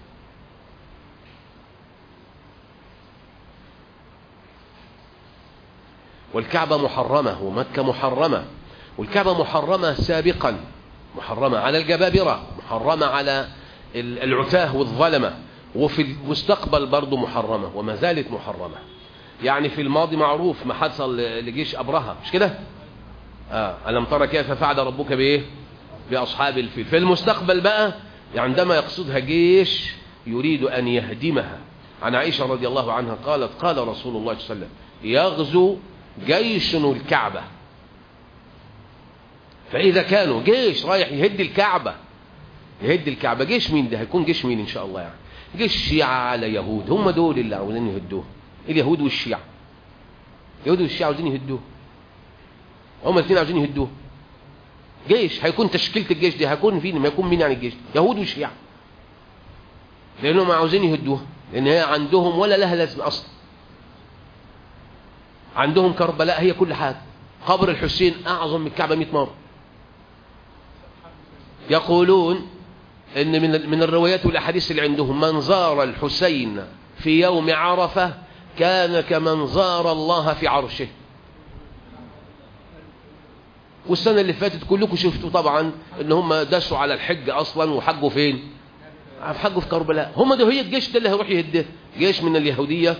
والكعبة محرمة ومكة محرمة والكعبة محرمة سابقا محرمة على الجبابرة محرمة على العتاه والظلمة وفي المستقبل برضه محرمة وما زالت محرمة يعني في الماضي معروف ما حصل لجيش أبرهة مش كده آه. ألم ترى كيف فعل ربك بإيه بأصحاب الفيل في المستقبل بقى عندما يقصدها جيش يريد أن يهدمها عن عائشة رضي الله عنها قالت قال رسول الله صلى الله عليه وسلم يغزو جيش الكعبة فإذا كانوا جيش رايح يهد الكعبة يهد الكعبة جيش مين ده هيكون جيش مين إن شاء الله يعني جيش شيعة على يهود هم دول اللي عاوزين يهدوه اليهود والشيعة اليهود والشيعة عاوزين يهدوه هم الاثنين عاوزين يهدوه جيش هيكون تشكيلة الجيش دي هيكون فين ما يكون مين يعني الجيش يهود وشيعة لأنهم عاوزين يهدوه لأن هي عندهم ولا لها لازمة أصلا عندهم كربلاء هي كل حاجة قبر الحسين أعظم من الكعبة 100 مرة يقولون ان من من الروايات والاحاديث اللي عندهم من زار الحسين في يوم عرفه كان كمن زار الله في عرشه والسنه اللي فاتت كلكم شفتوا طبعا ان هم داسوا على الحج اصلا وحجوا فين حجوا في كربلاء هم ده هي الجيش ده اللي هيروح يهده جيش من اليهوديه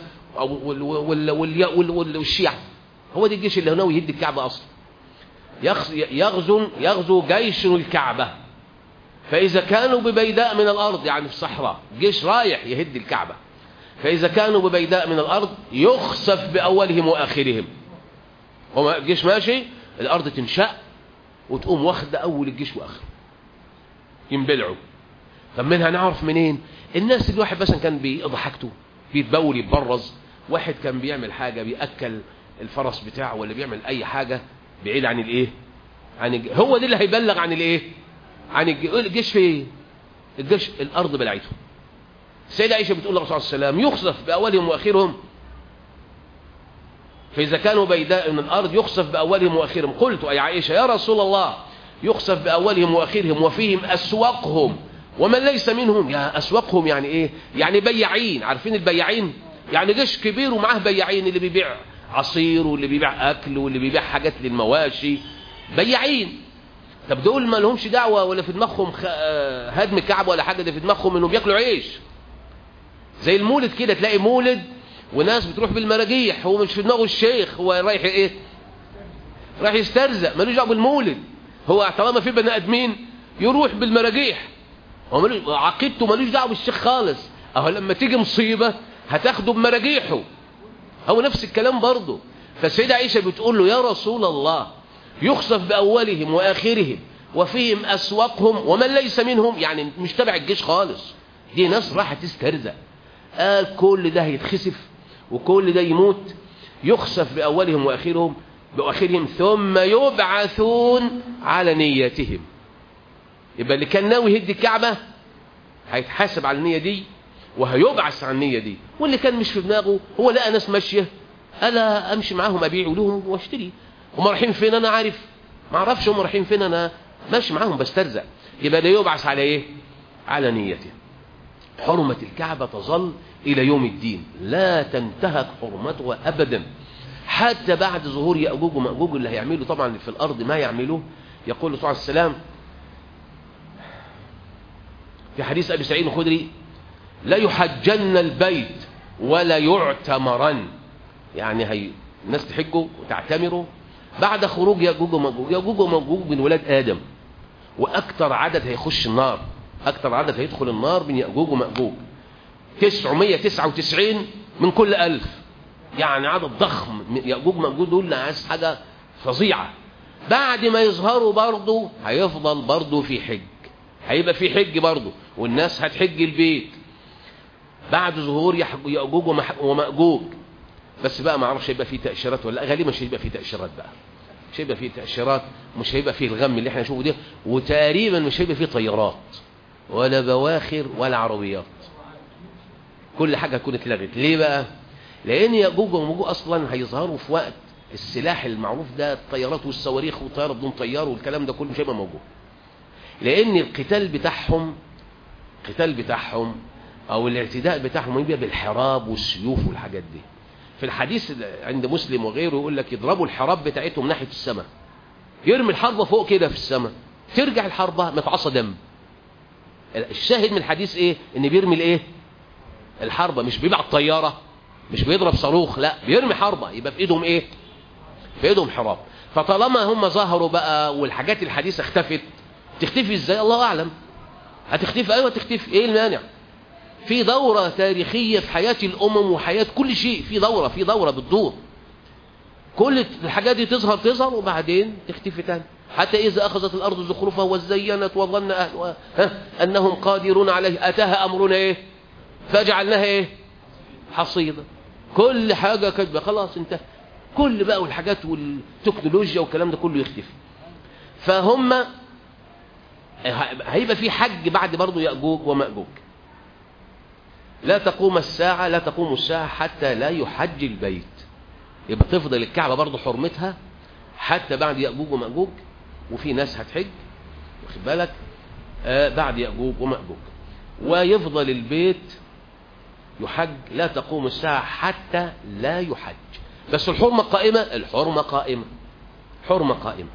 والشيعة هو ده الجيش اللي ناوي يهد الكعبه اصلا يغزو يغزو جيش الكعبه فإذا كانوا ببيداء من الأرض يعني في الصحراء جيش رايح يهد الكعبة فإذا كانوا ببيداء من الأرض يخسف بأولهم وآخرهم هو الجيش ماشي الأرض تنشأ وتقوم واخدة أول الجيش وآخره ينبلعوا طب منها نعرف منين الناس اللي واحد مثلا كان بيقضي حاجته بيتبول يتبرز واحد كان بيعمل حاجة بيأكل الفرس بتاعه ولا بيعمل أي حاجة بعيد عن الإيه عن الج... هو ده اللي هيبلغ عن الإيه عن الجيش في الجيش الأرض بلعته السيدة عائشة بتقول للرسول صلى الله عليه وسلم يخسف بأولهم وآخرهم فإذا كانوا بيداء من الأرض يخسف بأولهم وآخرهم قلت أي عائشة يا رسول الله يخسف بأولهم وآخرهم وفيهم أسواقهم ومن ليس منهم يا أسواقهم يعني إيه يعني بياعين عارفين البياعين يعني جيش كبير ومعاه بياعين اللي بيبيع عصير واللي بيبيع أكل واللي بيبيع حاجات للمواشي بياعين طب دول ما لهمش دعوة ولا في دماغهم هدم الكعبة ولا حاجة ده في دماغهم انهم بياكلوا عيش زي المولد كده تلاقي مولد وناس بتروح بالمراجيح هو مش في دماغه الشيخ هو رايح ايه رايح يسترزق ملوش دعوه بالمولد هو طالما في بني ادمين يروح بالمراجيح هو ملوش عقيدته ملوش دعوه بالشيخ خالص اهو لما تيجي مصيبه هتاخده بمراجيحه هو نفس الكلام برضه فالسيدة عائشة بتقول له يا رسول الله يخسف بأولهم وآخرهم وفيهم أسواقهم ومن ليس منهم يعني مش تبع الجيش خالص دي ناس راح تسترزق قال كل ده هيتخسف وكل ده يموت يخسف بأولهم وآخرهم بآخرهم ثم يبعثون على نياتهم يبقى اللي كان ناوي يهد الكعبة هيتحاسب على النية دي وهيبعث على النية دي واللي كان مش في دماغه هو لقى ناس ماشية ألا أمشي معاهم أبيع لهم واشتري هم رايحين فين أنا عارف ما أعرفش هم رايحين فين أنا ماشي معاهم بسترزق يبقى ده يبعث على إيه على نيته حرمة الكعبة تظل إلى يوم الدين لا تنتهك حرمتها أبدا حتى بعد ظهور يأجوج ومأجوج اللي هيعملوا طبعا في الأرض ما يعملوه يقول صلى الله عليه وسلم في حديث أبي سعيد الخدري لا يحجن البيت ولا يعتمرن يعني هي الناس تحجوا وتعتمروا بعد خروج يأجوج ومأجوج يأجوج ومأجوج من ولاد آدم وأكتر عدد هيخش النار أكتر عدد هيدخل النار من يأجوج ومأجوج 999 من كل ألف يعني عدد ضخم يأجوج ومأجوج دول عايز حاجة فظيعة بعد ما يظهروا برضه هيفضل برضه في حج هيبقى في حج برضه والناس هتحج البيت بعد ظهور يأجوج ومأجوج بس بقى ما اعرفش هيبقى فيه تأشيرات ولا غالبا مش هيبقى فيه تأشيرات بقى مش هيبقى فيه تأشيرات مش هيبقى فيه الغم اللي احنا نشوفه ده وتقريبا مش هيبقى فيه طيارات ولا بواخر ولا عربيات كل حاجة تكون اتلغت ليه بقى لان يأجوج ومأجوج اصلا هيظهروا في وقت السلاح المعروف ده الطيارات والصواريخ والطيارة بدون طيار والكلام ده كله مش هيبقى موجود لان القتال بتاعهم القتال بتاعهم او الاعتداء بتاعهم يبقى بالحراب والسيوف والحاجات دي في الحديث عند مسلم وغيره يقول لك يضربوا الحراب بتاعتهم ناحية السماء يرمي الحربة فوق كده في السماء ترجع الحربة متعصى دم الشاهد من الحديث ايه ان بيرمي الايه الحربة مش بيبعت طيارة مش بيضرب صاروخ لا بيرمي حربة يبقى في ايدهم ايه في ايدهم حراب فطالما هم ظهروا بقى والحاجات الحديثة اختفت تختفي ازاي الله اعلم هتختفي ايوه تختفي ايه المانع في دورة تاريخية في حياة الأمم وحياة كل شيء في دورة في دورة بتدور كل الحاجات دي تظهر تظهر وبعدين تختفي تاني حتى إذا أخذت الأرض زخرفها وزينت وظن أهلها أنهم قادرون عليه أتاها أمرنا إيه فجعلناها إيه حصيدة كل حاجة كذبة خلاص انتهى كل بقى والحاجات والتكنولوجيا والكلام ده كله يختفي فهم هيبقى في حج بعد برضه يأجوج ومأجوج لا تقوم الساعة لا تقوم الساعة حتى لا يحج البيت يبقى تفضل الكعبة برضه حرمتها حتى بعد يأجوج ومأجوج وفي ناس هتحج واخد بالك آه بعد يأجوج ومأجوج ويفضل البيت يحج لا تقوم الساعة حتى لا يحج بس الحرمة قائمة الحرمة قائمة حرمة قائمة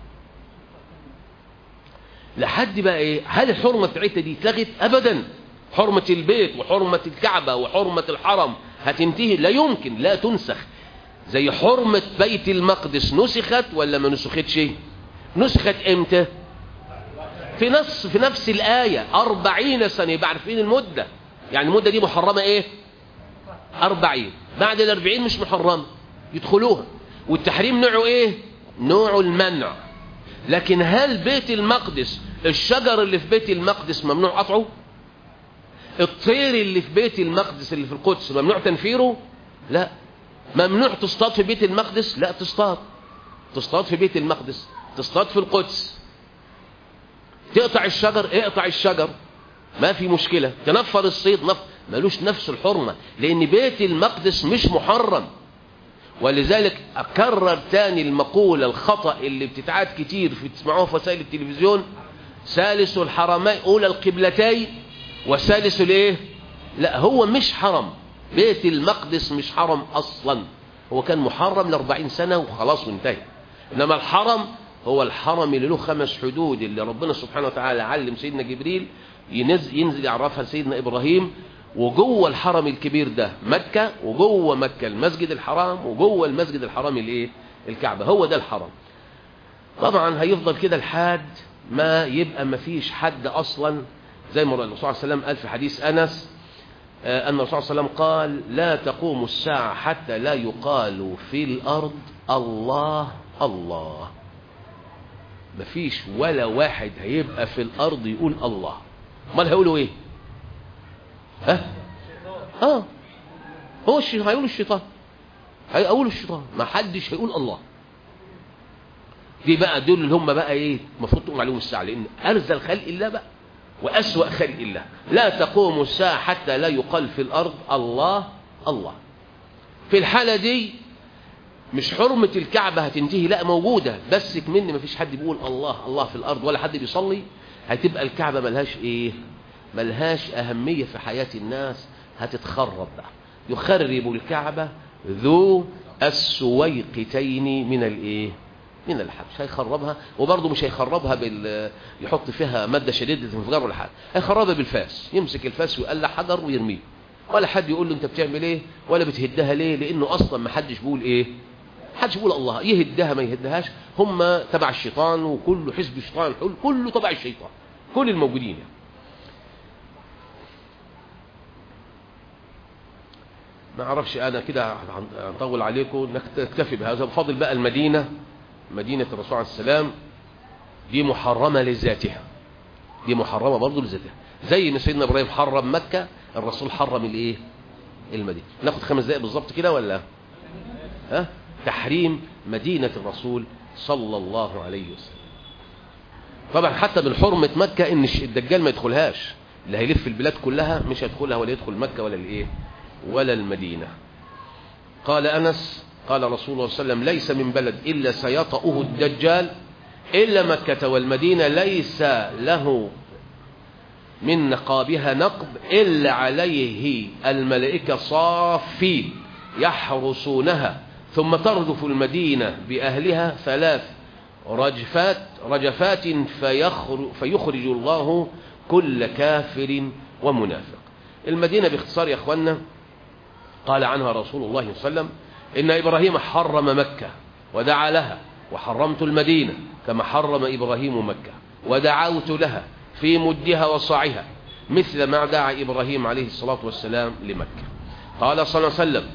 لحد بقى ايه هل الحرمة بتاعتها دي اتلغت ابدا حرمة البيت وحرمة الكعبة وحرمة الحرم هتنتهي لا يمكن لا تنسخ زي حرمة بيت المقدس نسخت ولا ما نسختش نسخت امتى في نص في نفس الآية أربعين سنة يبقى عارفين المدة يعني المدة دي محرمة ايه أربعين بعد الأربعين مش محرمة يدخلوها والتحريم نوعه ايه نوع المنع لكن هل بيت المقدس الشجر اللي في بيت المقدس ممنوع قطعه الطير اللي في بيت المقدس اللي في القدس ممنوع تنفيره لا ممنوع تصطاد في بيت المقدس لا تصطاد تصطاد في بيت المقدس تصطاد في القدس تقطع الشجر اقطع الشجر ما في مشكلة تنفر الصيد نف... ملوش نفس الحرمة لان بيت المقدس مش محرم ولذلك اكرر تاني المقولة الخطأ اللي بتتعاد كتير في تسمعوها في وسائل التلفزيون ثالث الحرمين اولى القبلتين وثالث الايه لا هو مش حرم بيت المقدس مش حرم اصلا هو كان محرم لأربعين سنة وخلاص وانتهى انما الحرم هو الحرم اللي له خمس حدود اللي ربنا سبحانه وتعالى علم سيدنا جبريل ينزل, ينزل يعرفها سيدنا ابراهيم وجوه الحرم الكبير ده مكة وجوه مكة المسجد الحرام وجوه المسجد الحرام الايه الكعبة هو ده الحرم طبعا هيفضل كده لحد ما يبقى ما فيش حد اصلا زي ما الرسول صلى الله عليه وسلم قال في حديث انس ان الرسول صلى الله عليه وسلم قال لا تقوم الساعة حتى لا يقال في الارض الله الله مفيش ولا واحد هيبقى في الارض يقول الله امال هيقولوا ايه ها اه هو الشيطان هيقول الشيطان هيقول الشيطان ما حدش هيقول الله دي بقى دول اللي هم بقى ايه المفروض تقوم عليهم الساعه لان ارذل خلق الله بقى واسوا خلق الله لا تقوم الساعه حتى لا يقال في الارض الله الله في الحاله دي مش حرمة الكعبة هتنتهي لا موجودة بس كمن ما فيش حد بيقول الله الله في الأرض ولا حد بيصلي هتبقى الكعبة ملهاش إيه ملهاش أهمية في حياة الناس هتتخرب بقى يخرب الكعبة ذو السويقتين من الايه من الحبش هيخربها وبرضه مش هيخربها بال يحط فيها ماده شديده الانفجار ولا حاجه هيخربها بالفاس يمسك الفاس ويقلع حجر ويرميه ولا حد يقول له انت بتعمل ايه ولا بتهدها ليه لانه اصلا ما حدش بيقول ايه حدش بيقول الله يهدها ما يهدهاش هم تبع الشيطان وكله حزب الشيطان كله تبع الشيطان كل الموجودين يعني. ما اعرفش انا كده هنطول عليكم نكتفي بهذا بفضل بقى المدينه مدينه الرسول عليه السلام دي محرمه لذاتها دي محرمه برضه لذاتها زي ما سيدنا ابراهيم حرم مكه الرسول حرم الايه المدينه ناخد خمس دقائق بالظبط كده ولا ها تحريم مدينه الرسول صلى الله عليه وسلم طبعا حتى من حرمه مكه ان الدجال ما يدخلهاش اللي هيلف البلاد كلها مش هيدخلها ولا يدخل مكه ولا الايه ولا المدينة قال أنس قال رسول الله صلى الله عليه وسلم ليس من بلد إلا سيطأه الدجال إلا مكة والمدينة ليس له من نقابها نقب إلا عليه الملائكة صافين يحرسونها ثم ترجف المدينة بأهلها ثلاث رجفات رجفات فيخرج, فيخرج الله كل كافر ومنافق المدينة باختصار يا أخوانا قال عنها رسول الله صلى الله عليه وسلم إن إبراهيم حرم مكة ودعا لها وحرمت المدينة كما حرم إبراهيم مكة ودعوت لها في مدها وصاعها مثل ما دعا إبراهيم عليه الصلاة والسلام لمكة قال صلى الله عليه وسلم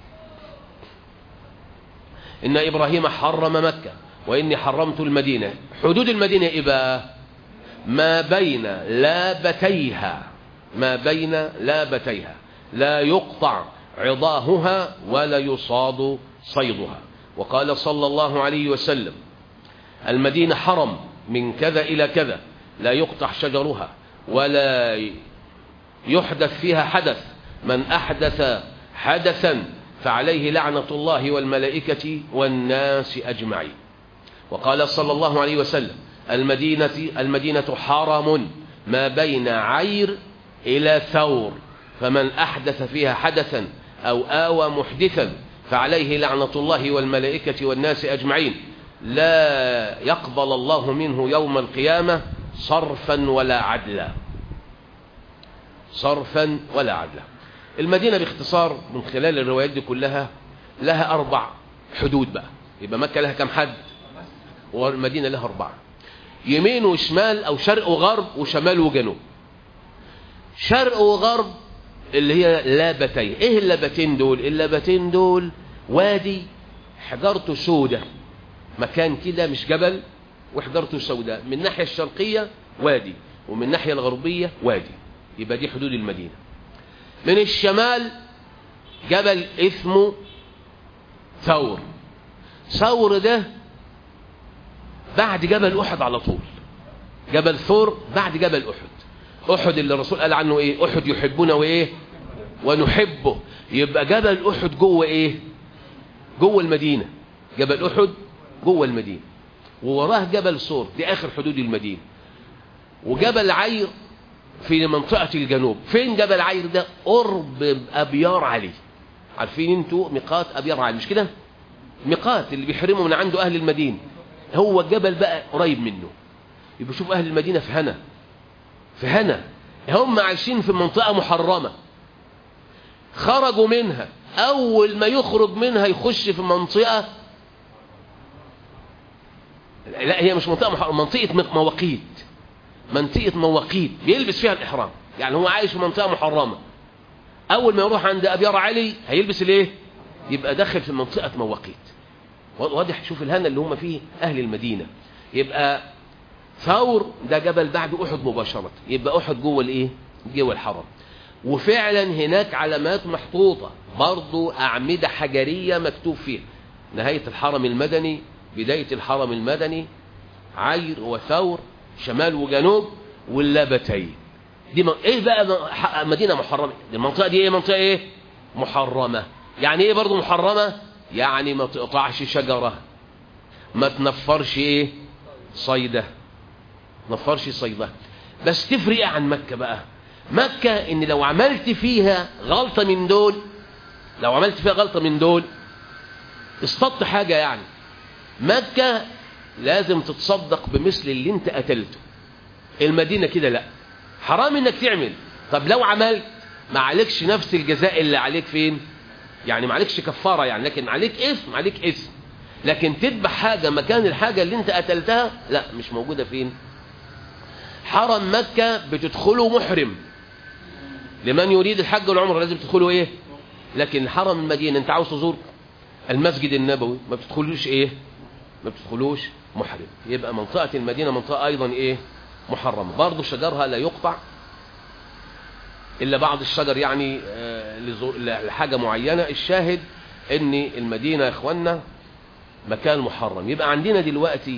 إن إبراهيم حرم مكة وإني حرمت المدينة حدود المدينة إبا ما بين لابتيها ما بين لابتيها لا يقطع عضاهها ولا يصاد صيدها وقال صلى الله عليه وسلم المدينة حرم من كذا إلى كذا لا يقطع شجرها ولا يحدث فيها حدث من أحدث حدثا فعليه لعنة الله والملائكة والناس أجمعين وقال صلى الله عليه وسلم المدينة, المدينة حرم ما بين عير إلى ثور فمن أحدث فيها حدثا أو آوى محدثا فعليه لعنة الله والملائكة والناس أجمعين لا يقبل الله منه يوم القيامة صرفا ولا عدلا صرفا ولا عدلا المدينة باختصار من خلال الروايات دي كلها لها أربع حدود بقى يبقى مكة لها كم حد والمدينة لها أربعة يمين وشمال أو شرق وغرب وشمال وجنوب شرق وغرب اللي هي لابتين ايه اللابتين دول اللابتين دول وادي حجارته سودة مكان كده مش جبل وحجارته سوداء من الناحية الشرقية وادي ومن الناحية الغربية وادي يبقى دي حدود المدينة من الشمال جبل اسمه ثور ثور ده بعد جبل أحد على طول جبل ثور بعد جبل أحد أحد اللي الرسول قال عنه إيه أحد يحبنا وإيه ونحبه يبقى جبل أحد جوه إيه جوه المدينة جبل أحد جوه المدينة ووراه جبل ثور دي آخر حدود المدينة وجبل عير في منطقة الجنوب فين جبل عير ده قرب أبيار علي عارفين انتوا ميقات أبيار علي مش كده ميقات اللي بيحرموا من عنده أهل المدينة هو الجبل بقى قريب منه يبقى شوف أهل المدينة في هنا في هنا هم عايشين في منطقة محرمة خرجوا منها أول ما يخرج منها يخش في منطقة لا هي مش منطقة محرمة منطقة مواقيت منطقة مواقيت بيلبس فيها الإحرام يعني هو عايش في منطقة محرمة أول ما يروح عند أبيار علي هيلبس الإيه يبقى داخل في منطقة مواقيت واضح شوف الهنا اللي هم فيه أهل المدينة يبقى ثور ده جبل بعد أحد مباشرة يبقى أحد جوه الإيه جوه الحرم وفعلا هناك علامات محطوطة برضو أعمدة حجرية مكتوب فيها نهاية الحرم المدني بداية الحرم المدني عير وثور شمال وجنوب واللابتين دي م... ايه بقى مدينة محرمة دي المنطقة دي ايه منطقة ايه محرمة يعني ايه برضو محرمة يعني ما تقطعش شجرة ما تنفرش ايه صيدة نفرش صيدة بس تفرق عن مكة بقى مكة ان لو عملت فيها غلطة من دول لو عملت فيها غلطة من دول اصطدت حاجة يعني مكة لازم تتصدق بمثل اللي انت قتلته المدينة كده لا حرام انك تعمل طب لو عملت ما عليكش نفس الجزاء اللي عليك فين يعني ما عليكش كفارة يعني لكن عليك اسم عليك اسم لكن تذبح حاجة مكان الحاجة اللي انت قتلتها لا مش موجودة فين حرم مكة بتدخله محرم لمن يريد الحج والعمره لازم تدخله ايه لكن حرم المدينة انت عاوز تزور المسجد النبوي ما بتدخلوش ايه ما بتدخلوش محرم يبقى منطقة المدينة منطقة ايضا ايه محرمة برضه شجرها لا يقطع الا بعض الشجر يعني آه لحاجة معينة الشاهد ان المدينة يا اخوانا مكان محرم يبقى عندنا دلوقتي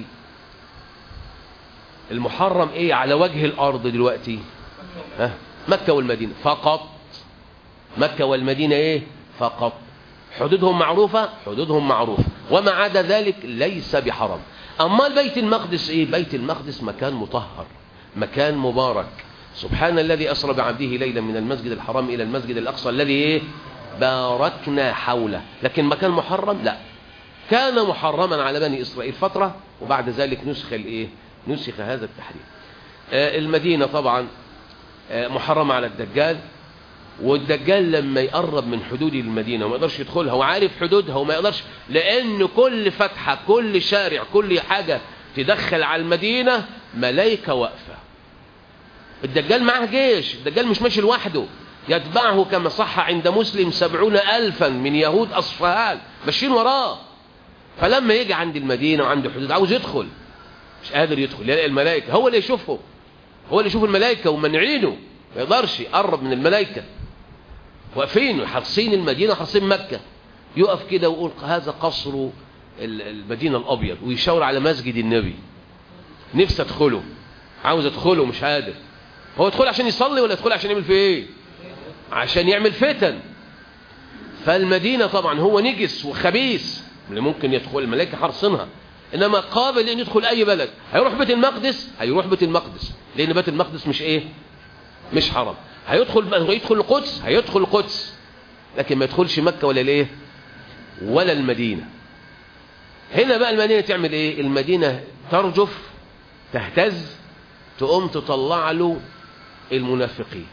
المحرم ايه على وجه الارض دلوقتي ها مكة والمدينة فقط مكة والمدينة ايه فقط حدودهم معروفة حدودهم معروفة وما عدا ذلك ليس بحرم اما بيت المقدس ايه بيت المقدس مكان مطهر مكان مبارك سبحان الذي اسرى بعبده ليلا من المسجد الحرام الى المسجد الاقصى الذي ايه باركنا حوله لكن مكان محرم لا كان محرما على بني اسرائيل فترة وبعد ذلك نسخ الايه نسخ هذا التحريم آه المدينة طبعا آه محرمة على الدجال والدجال لما يقرب من حدود المدينة وما يقدرش يدخلها وعارف حدودها وما يقدرش لأن كل فتحة كل شارع كل حاجة تدخل على المدينة ملايكة واقفة الدجال معه جيش الدجال مش ماشي لوحده يتبعه كما صح عند مسلم سبعون ألفا من يهود أصفهان ماشيين وراه فلما يجي عند المدينة وعند حدود عاوز يدخل مش قادر يدخل يلاقي الملائكة هو اللي يشوفه هو اللي يشوف الملائكة ومنعينه ما يقدرش يقرب من الملائكة واقفين حرصين المدينة حرصين مكة يقف كده ويقول هذا قصر المدينة الأبيض ويشاور على مسجد النبي نفسي ادخله عاوز ادخله مش قادر هو يدخل عشان يصلي ولا يدخل عشان يعمل فيه ايه عشان يعمل فتن فالمدينة طبعا هو نجس وخبيث اللي ممكن يدخل الملائكة حرصنها انما قابل ان يدخل اي بلد هيروح بيت المقدس هيروح بيت المقدس لان بيت المقدس مش ايه مش حرم هيدخل يدخل القدس هيدخل القدس لكن ما يدخلش مكة ولا الايه ولا المدينة هنا بقى المدينة تعمل ايه المدينة ترجف تهتز تقوم تطلع له المنافقين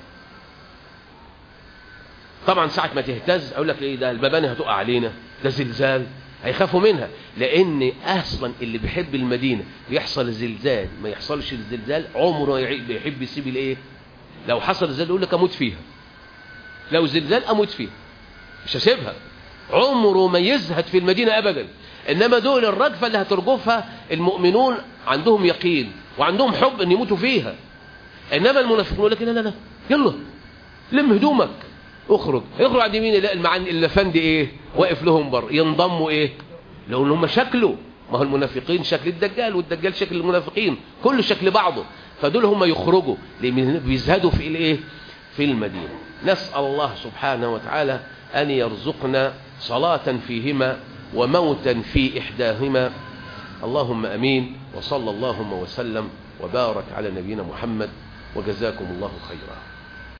طبعا ساعة ما تهتز اقول لك ايه ده المباني هتقع علينا ده زلزال هيخافوا منها لان اصلا اللي بيحب المدينة يحصل زلزال ما يحصلش الزلزال عمره بيحب يسيب الايه لو حصل زلزال يقول لك اموت فيها لو زلزال اموت فيها مش هسيبها عمره ما يزهد في المدينة ابدا انما دول الرجفة اللي هترجفها المؤمنون عندهم يقين وعندهم حب ان يموتوا فيها انما المنافقون يقول لك لا لا لا يلا لم هدومك اخرج يخرج عند يمين يلاقي المعن الافندي ايه واقف لهم بر ينضموا ايه لو هم شكله ما هو المنافقين شكل الدجال والدجال شكل المنافقين كل شكل بعضه فدول هم يخرجوا لان بيزهدوا في الايه في المدينه نسال الله سبحانه وتعالى ان يرزقنا صلاه فيهما وموتا في احداهما اللهم امين وصلى اللهم وسلم وبارك على نبينا محمد وجزاكم الله خيرا